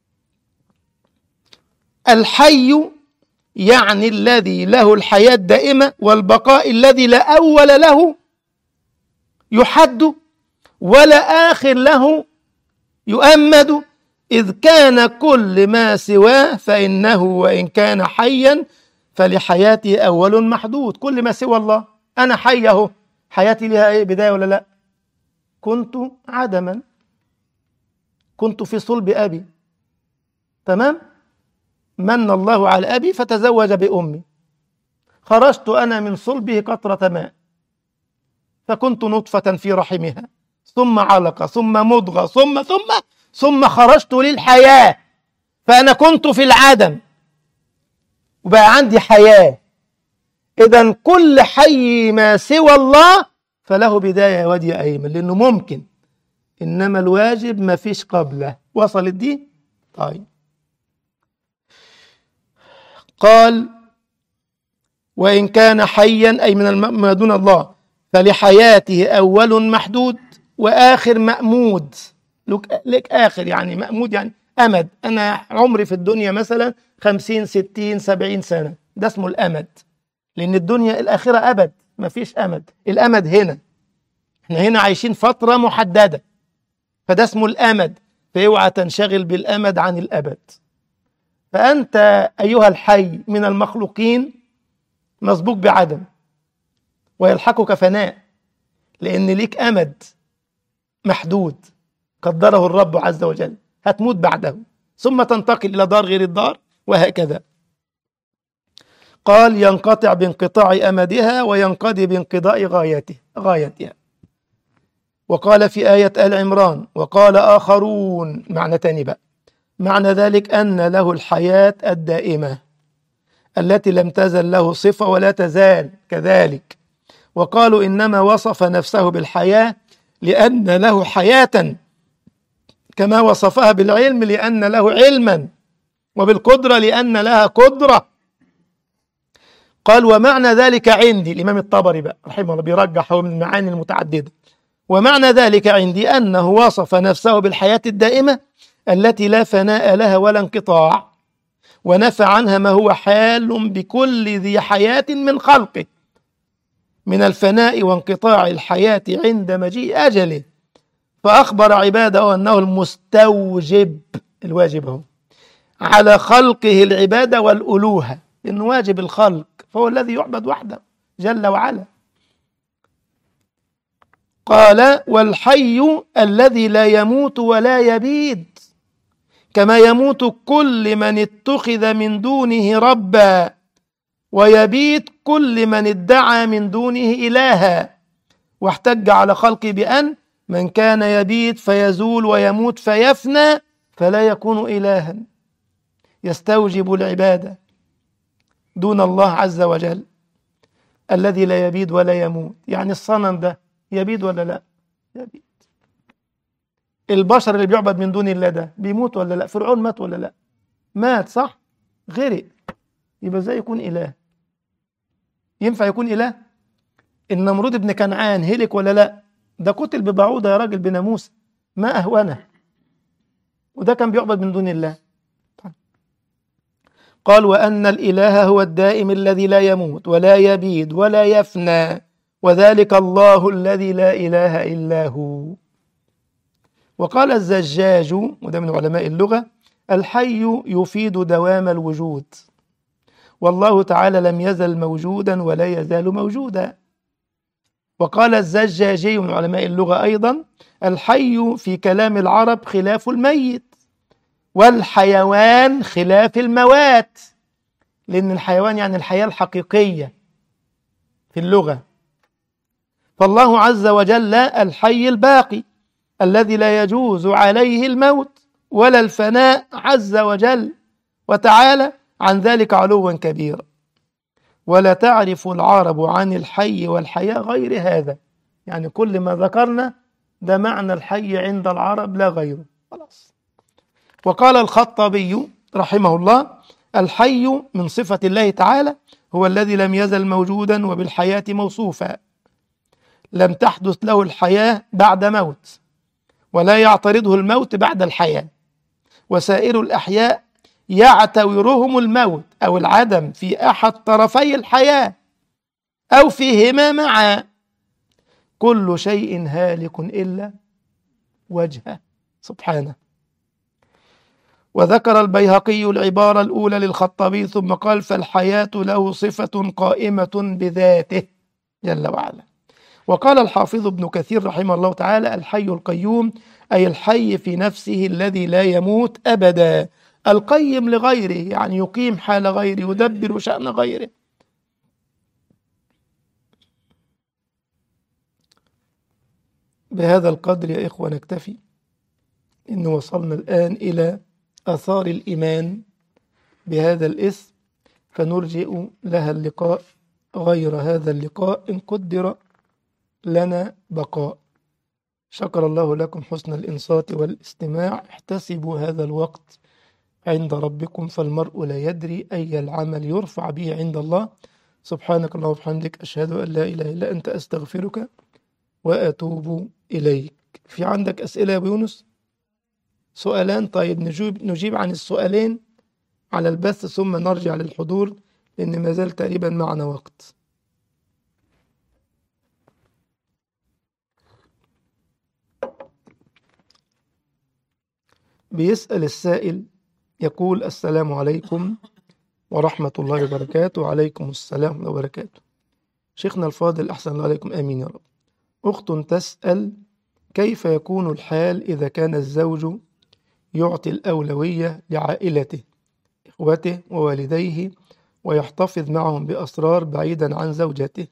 [SPEAKER 1] الحي يعني الذي له الحياة الدائمة والبقاء الذي لا أول له يحد ولا آخر له يؤمد إذ كان كل ما سواه فإنه وإن كان حيا فلحياته أول محدود كل ما سوى الله أنا حي أهو حياتي لها إيه بداية ولا لا كنت عدما كنت في صلب أبي تمام من الله على أبي فتزوج بأمي خرجت أنا من صلبه قطرة ماء فكنت نطفة في رحمها ثم علقة ثم مضغة ثم ثم ثم خرجت للحياة فأنا كنت في العدم وبقى عندي حياة إذا كل حي ما سوى الله فله بداية يا وادي أيمن لأنه ممكن إنما الواجب ما فيش قبله وصلت دي طيب قال وإن كان حيا أي من الم- ما دون الله فلحياته أول محدود وآخر مأمود لك, لك آخر يعني مأمود يعني أمد أنا عمري في الدنيا مثلا خمسين ستين سبعين سنة ده اسمه الأمد لأن الدنيا الآخرة أبد ما فيش أمد الأمد هنا احنا هنا عايشين فترة محددة فده اسمه الأمد فاوعى تنشغل بالأمد عن الأبد فأنت أيها الحي من المخلوقين مسبوق بعدم ويلحقك فناء لأن ليك أمد محدود قدره الرب عز وجل هتموت بعده ثم تنتقل إلى دار غير الدار وهكذا قال ينقطع بانقطاع أمدها وينقضي بانقضاء غايته غايتها وقال في آية آل عمران وقال آخرون معنى تاني بقى معنى ذلك أن له الحياة الدائمة التي لم تزل له صفة ولا تزال كذلك وقالوا إنما وصف نفسه بالحياة لأن له حياة كما وصفها بالعلم لأن له علما وبالقدرة لأن لها قدرة قال ومعنى ذلك عندي الإمام الطبري بقى رحمه الله بيرجح هو من المعاني المتعددة ومعنى ذلك عندي أنه وصف نفسه بالحياة الدائمة التي لا فناء لها ولا انقطاع ونفى عنها ما هو حال بكل ذي حياة من خلقه من الفناء وانقطاع الحياة عند مجيء أجله فأخبر عباده أنه المستوجب الواجب هو على خلقه العبادة والألوهة لأنه واجب الخلق فهو الذي يعبد وحده جل وعلا قال والحي الذي لا يموت ولا يبيد كما يموت كل من اتخذ من دونه ربا ويبيت كل من ادعى من دونه إلها واحتج على خلقه بأن من كان يبيت فيزول ويموت فيفنى فلا يكون إلها يستوجب العبادة دون الله عز وجل الذي لا يبيد ولا يموت يعني الصنم ده يبيد ولا لا يبيد البشر اللي بيعبد من دون الله ده بيموت ولا لا فرعون مات ولا لا مات صح غرق يبقى ازاي يكون اله ينفع يكون اله النمرود ابن كنعان هلك ولا لا ده قتل ببعوضه يا راجل بناموس ما اهونه وده كان بيعبد من دون الله قال وان الاله هو الدائم الذي لا يموت ولا يبيد ولا يفنى وذلك الله الذي لا إله إلا هو وقال الزجاج وده من علماء اللغة الحي يفيد دوام الوجود والله تعالى لم يزل موجودا ولا يزال موجودا وقال الزجاجي من علماء اللغة أيضا الحي في كلام العرب خلاف الميت والحيوان خلاف الموات لأن الحيوان يعني الحياة الحقيقية في اللغة فالله عز وجل الحي الباقي الذي لا يجوز عليه الموت ولا الفناء عز وجل وتعالى عن ذلك علوا كبيرا ولا تعرف العرب عن الحي والحياة غير هذا يعني كل ما ذكرنا ده معنى الحي عند العرب لا غيره خلاص وقال الخطابي رحمه الله الحي من صفة الله تعالى هو الذي لم يزل موجودا وبالحياة موصوفا لم تحدث له الحياة بعد موت ولا يعترضه الموت بعد الحياة وسائر الأحياء يعتورهم الموت أو العدم في أحد طرفي الحياة أو فيهما معا كل شيء هالك إلا وجهه سبحانه وذكر البيهقي العبارة الأولى للخطابي ثم قال فالحياة له صفة قائمة بذاته جل وعلا وقال الحافظ ابن كثير رحمه الله تعالى الحي القيوم أي الحي في نفسه الذي لا يموت أبدا القيم لغيره يعني يقيم حال غيره يدبر شأن غيره بهذا القدر يا إخوة نكتفي إن وصلنا الآن إلى أثار الإيمان بهذا الاسم فنرجئ لها اللقاء غير هذا اللقاء إن قدر لنا بقاء شكر الله لكم حسن الإنصات والاستماع احتسبوا هذا الوقت عند ربكم فالمرء لا يدري أي العمل يرفع به عند الله سبحانك اللهم وبحمدك أشهد أن لا إله إلا أنت أستغفرك وأتوب إليك في عندك أسئلة يا أبو يونس سؤالان طيب نجيب, نجيب عن السؤالين على البث ثم نرجع للحضور لأن ما زال تقريبا معنا وقت بيسأل السائل يقول السلام عليكم ورحمة الله وبركاته وعليكم السلام ورحمة الله وبركاته شيخنا الفاضل أحسن الله عليكم آمين يا رب أخت تسأل كيف يكون الحال إذا كان الزوج يعطي الأولوية لعائلته إخوته ووالديه ويحتفظ معهم بأسرار بعيدا عن زوجته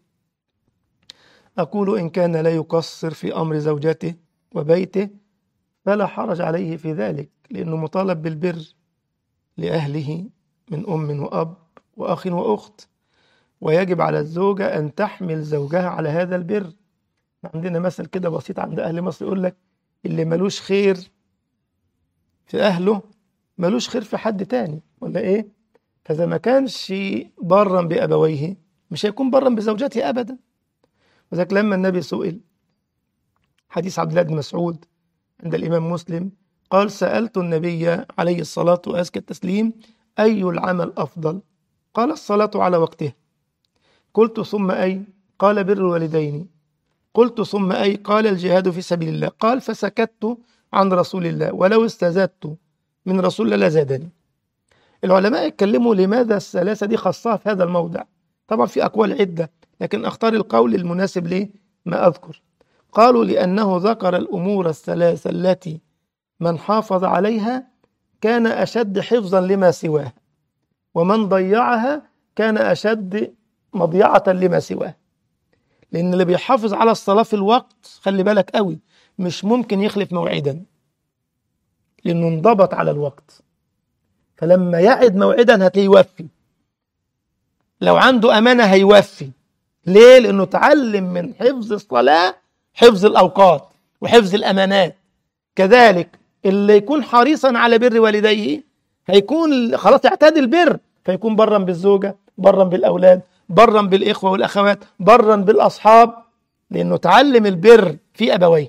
[SPEAKER 1] أقول إن كان لا يقصر في أمر زوجته وبيته فلا حرج عليه في ذلك لأنه مطالب بالبر لأهله من أم وأب وأخ وأخت ويجب على الزوجة أن تحمل زوجها على هذا البر عندنا مثل كده بسيط عند أهل مصر يقول لك اللي ملوش خير في أهله ملوش خير في حد تاني ولا إيه؟ فإذا ما كانش برا بأبويه مش هيكون برا بزوجته أبدا وذلك لما النبي سئل حديث عبد الله بن مسعود عند الإمام مسلم قال سألت النبي عليه الصلاة وأزكى التسليم أي العمل أفضل قال الصلاة على وقته قلت ثم أي قال بر الوالدين قلت ثم أي قال الجهاد في سبيل الله قال فسكت عن رسول الله ولو استزدت من رسول الله لزادني العلماء يتكلموا لماذا الثلاثة دي خاصة في هذا الموضع طبعا في أقوال عدة لكن أختار القول المناسب ليه ما أذكر قالوا لأنه ذكر الأمور الثلاثة التي من حافظ عليها كان أشد حفظا لما سواه ومن ضيعها كان أشد مضيعة لما سواه لأن اللي بيحافظ على الصلاة في الوقت خلي بالك قوي مش ممكن يخلف موعدا لأنه انضبط على الوقت فلما يعد موعدا هتلاقيه يوفي لو عنده أمانة هيوفي ليه؟ لأنه تعلم من حفظ الصلاة حفظ الأوقات وحفظ الأمانات كذلك اللي يكون حريصا على بر والديه هيكون خلاص اعتاد البر فيكون برا بالزوجة برا بالأولاد برا بالإخوة والأخوات برا بالأصحاب لأنه تعلم البر في أبويه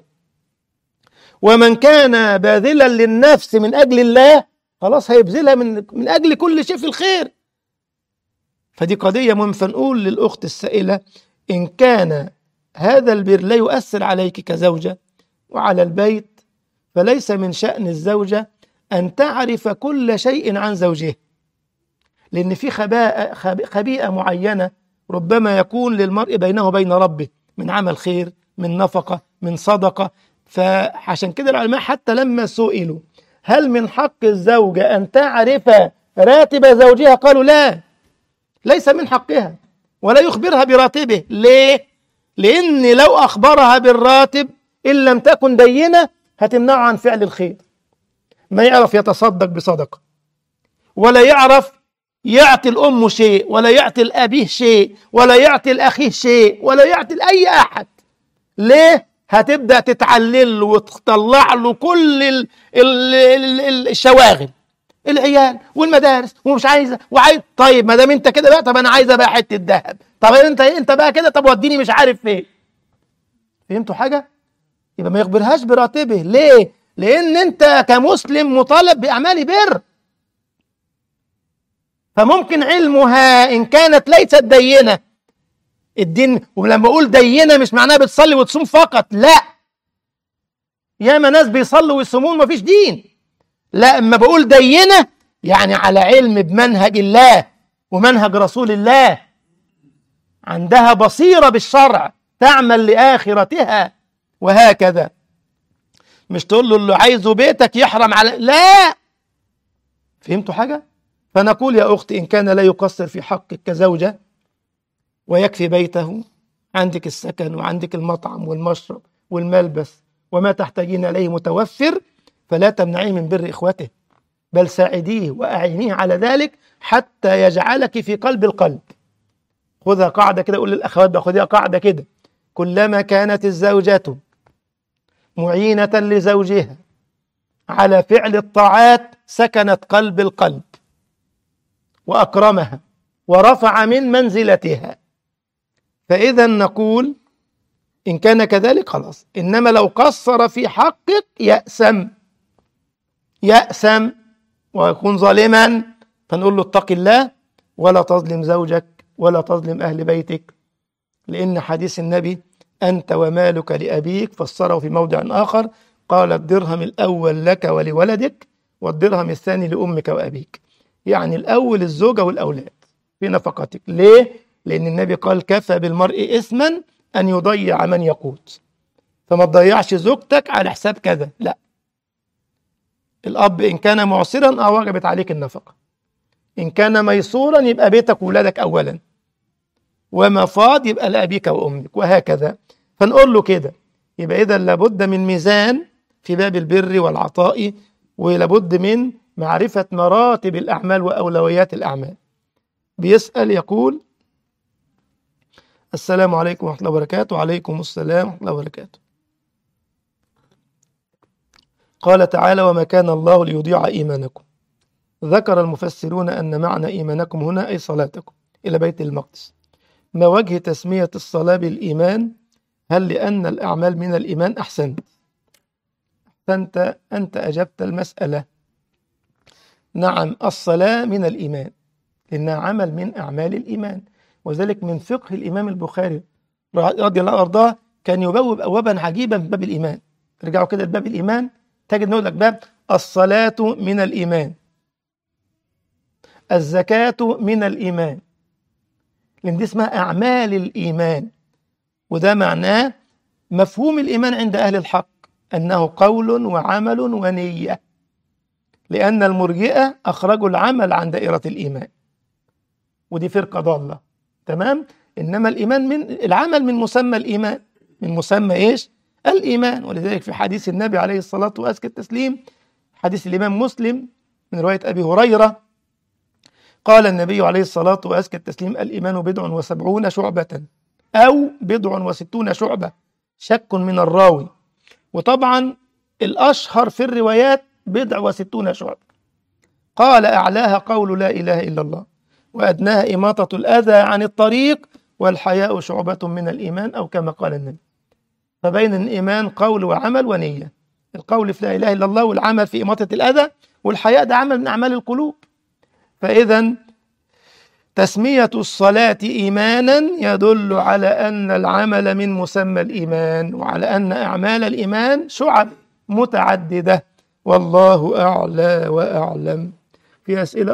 [SPEAKER 1] ومن كان باذلا للنفس من أجل الله خلاص هيبذلها من, من أجل كل شيء في الخير فدي قضية مهمة فنقول للأخت السائلة إن كان هذا البر لا يؤثر عليك كزوجة وعلى البيت فليس من شأن الزوجة أن تعرف كل شيء عن زوجها لأن في خباء خبيئة معينة ربما يكون للمرء بينه وبين ربه من عمل خير من نفقة من صدقة فعشان كده العلماء حتى لما سئلوا هل من حق الزوجة أن تعرف راتب زوجها قالوا لا ليس من حقها ولا يخبرها براتبه ليه؟ لأن لو أخبرها بالراتب إن لم تكن دينة هتمنعه عن فعل الخير ما يعرف يتصدق بصدقة ولا يعرف يعطي الأم شيء ولا يعطي الأبيه شيء ولا يعطي الأخيه شيء ولا يعطي لأي أحد ليه؟ هتبدأ تتعلل له وتطلع له كل ال ال ال الشواغل العيال والمدارس ومش عايزه وعايز طيب ما دام انت كده بقى طب انا عايزه بقى حته ذهب طب انت انت بقى كده طب وديني مش عارف فين فهمتوا حاجه يبقى ما يخبرهاش براتبه ليه لان انت كمسلم مطالب باعمال بر فممكن علمها ان كانت ليست دينه الدين ولما اقول دينه مش معناها بتصلي وتصوم فقط لا ياما ناس بيصلوا ويصومون مفيش دين لا اما بقول دينه يعني على علم بمنهج الله ومنهج رسول الله عندها بصيره بالشرع تعمل لاخرتها وهكذا مش تقول له اللي عايزه بيتك يحرم على لا فهمتوا حاجه فنقول يا اختي ان كان لا يقصر في حقك كزوجه ويكفي بيته عندك السكن وعندك المطعم والمشرب والملبس وما تحتاجين اليه متوفر فلا تمنعيه من بر اخوته بل ساعديه واعينيه على ذلك حتى يجعلك في قلب القلب خذها قاعده كده قول للاخوات بقى خذيها قاعده كده كلما كانت الزوجه معينه لزوجها على فعل الطاعات سكنت قلب القلب واكرمها ورفع من منزلتها فاذا نقول ان كان كذلك خلاص انما لو قصر في حقك يأسم يأسم ويكون ظالما فنقول له اتق الله ولا تظلم زوجك ولا تظلم أهل بيتك لأن حديث النبي أنت ومالك لأبيك فسره في موضع آخر قال الدرهم الأول لك ولولدك والدرهم الثاني لأمك وأبيك يعني الأول الزوجة والأولاد في نفقتك ليه؟ لأن النبي قال كفى بالمرء إثما أن يضيع من يقوت فما تضيعش زوجتك على حساب كذا لا الأب إن كان معسرا أو وجبت عليك النفقة إن كان ميسورا يبقى بيتك وولادك أولا وما فاض يبقى لأبيك وأمك وهكذا فنقول له كده يبقى إذا لابد من ميزان في باب البر والعطاء ولابد من معرفة مراتب الأعمال وأولويات الأعمال بيسأل يقول السلام عليكم ورحمة الله وبركاته وعليكم السلام ورحمة الله وبركاته قال تعالى وما كان الله ليضيع إيمانكم ذكر المفسرون أن معنى إيمانكم هنا أي صلاتكم إلى بيت المقدس ما وجه تسمية الصلاة بالإيمان هل لأن الأعمال من الإيمان أحسنت أحسنت أنت أجبت المسألة نعم الصلاة من الإيمان لأنها عمل من أعمال الإيمان وذلك من فقه الإمام البخاري رضي الله عنه كان يبوب أبوابا عجيبا في باب الإيمان ترجعوا كده لباب الإيمان تجد نقول لك باب الصلاة من الإيمان الزكاة من الإيمان لأن دي اسمها أعمال الإيمان وده معناه مفهوم الإيمان عند أهل الحق أنه قول وعمل ونية لأن المرجئة أخرجوا العمل عن دائرة الإيمان ودي فرقة ضالة تمام إنما الإيمان من العمل من مسمى الإيمان من مسمى إيش الإيمان ولذلك في حديث النبي عليه الصلاة وأزكى التسليم حديث الإمام مسلم من رواية أبي هريرة قال النبي عليه الصلاة وأزكى التسليم الإيمان بضع وسبعون شعبة أو بضع وستون شعبة شك من الراوي وطبعا الأشهر في الروايات بضع وستون شعبة قال أعلاها قول لا إله إلا الله وأدناها إماطة الأذى عن الطريق والحياء شعبة من الإيمان أو كما قال النبي فبين الإيمان قول وعمل ونية القول في لا إله إلا الله والعمل في إماطة الأذى والحياء ده عمل من أعمال القلوب فإذا تسمية الصلاة إيمانا يدل على أن العمل من مسمى الإيمان وعلى أن أعمال الإيمان شعب متعددة والله أعلى وأعلم في أسئلة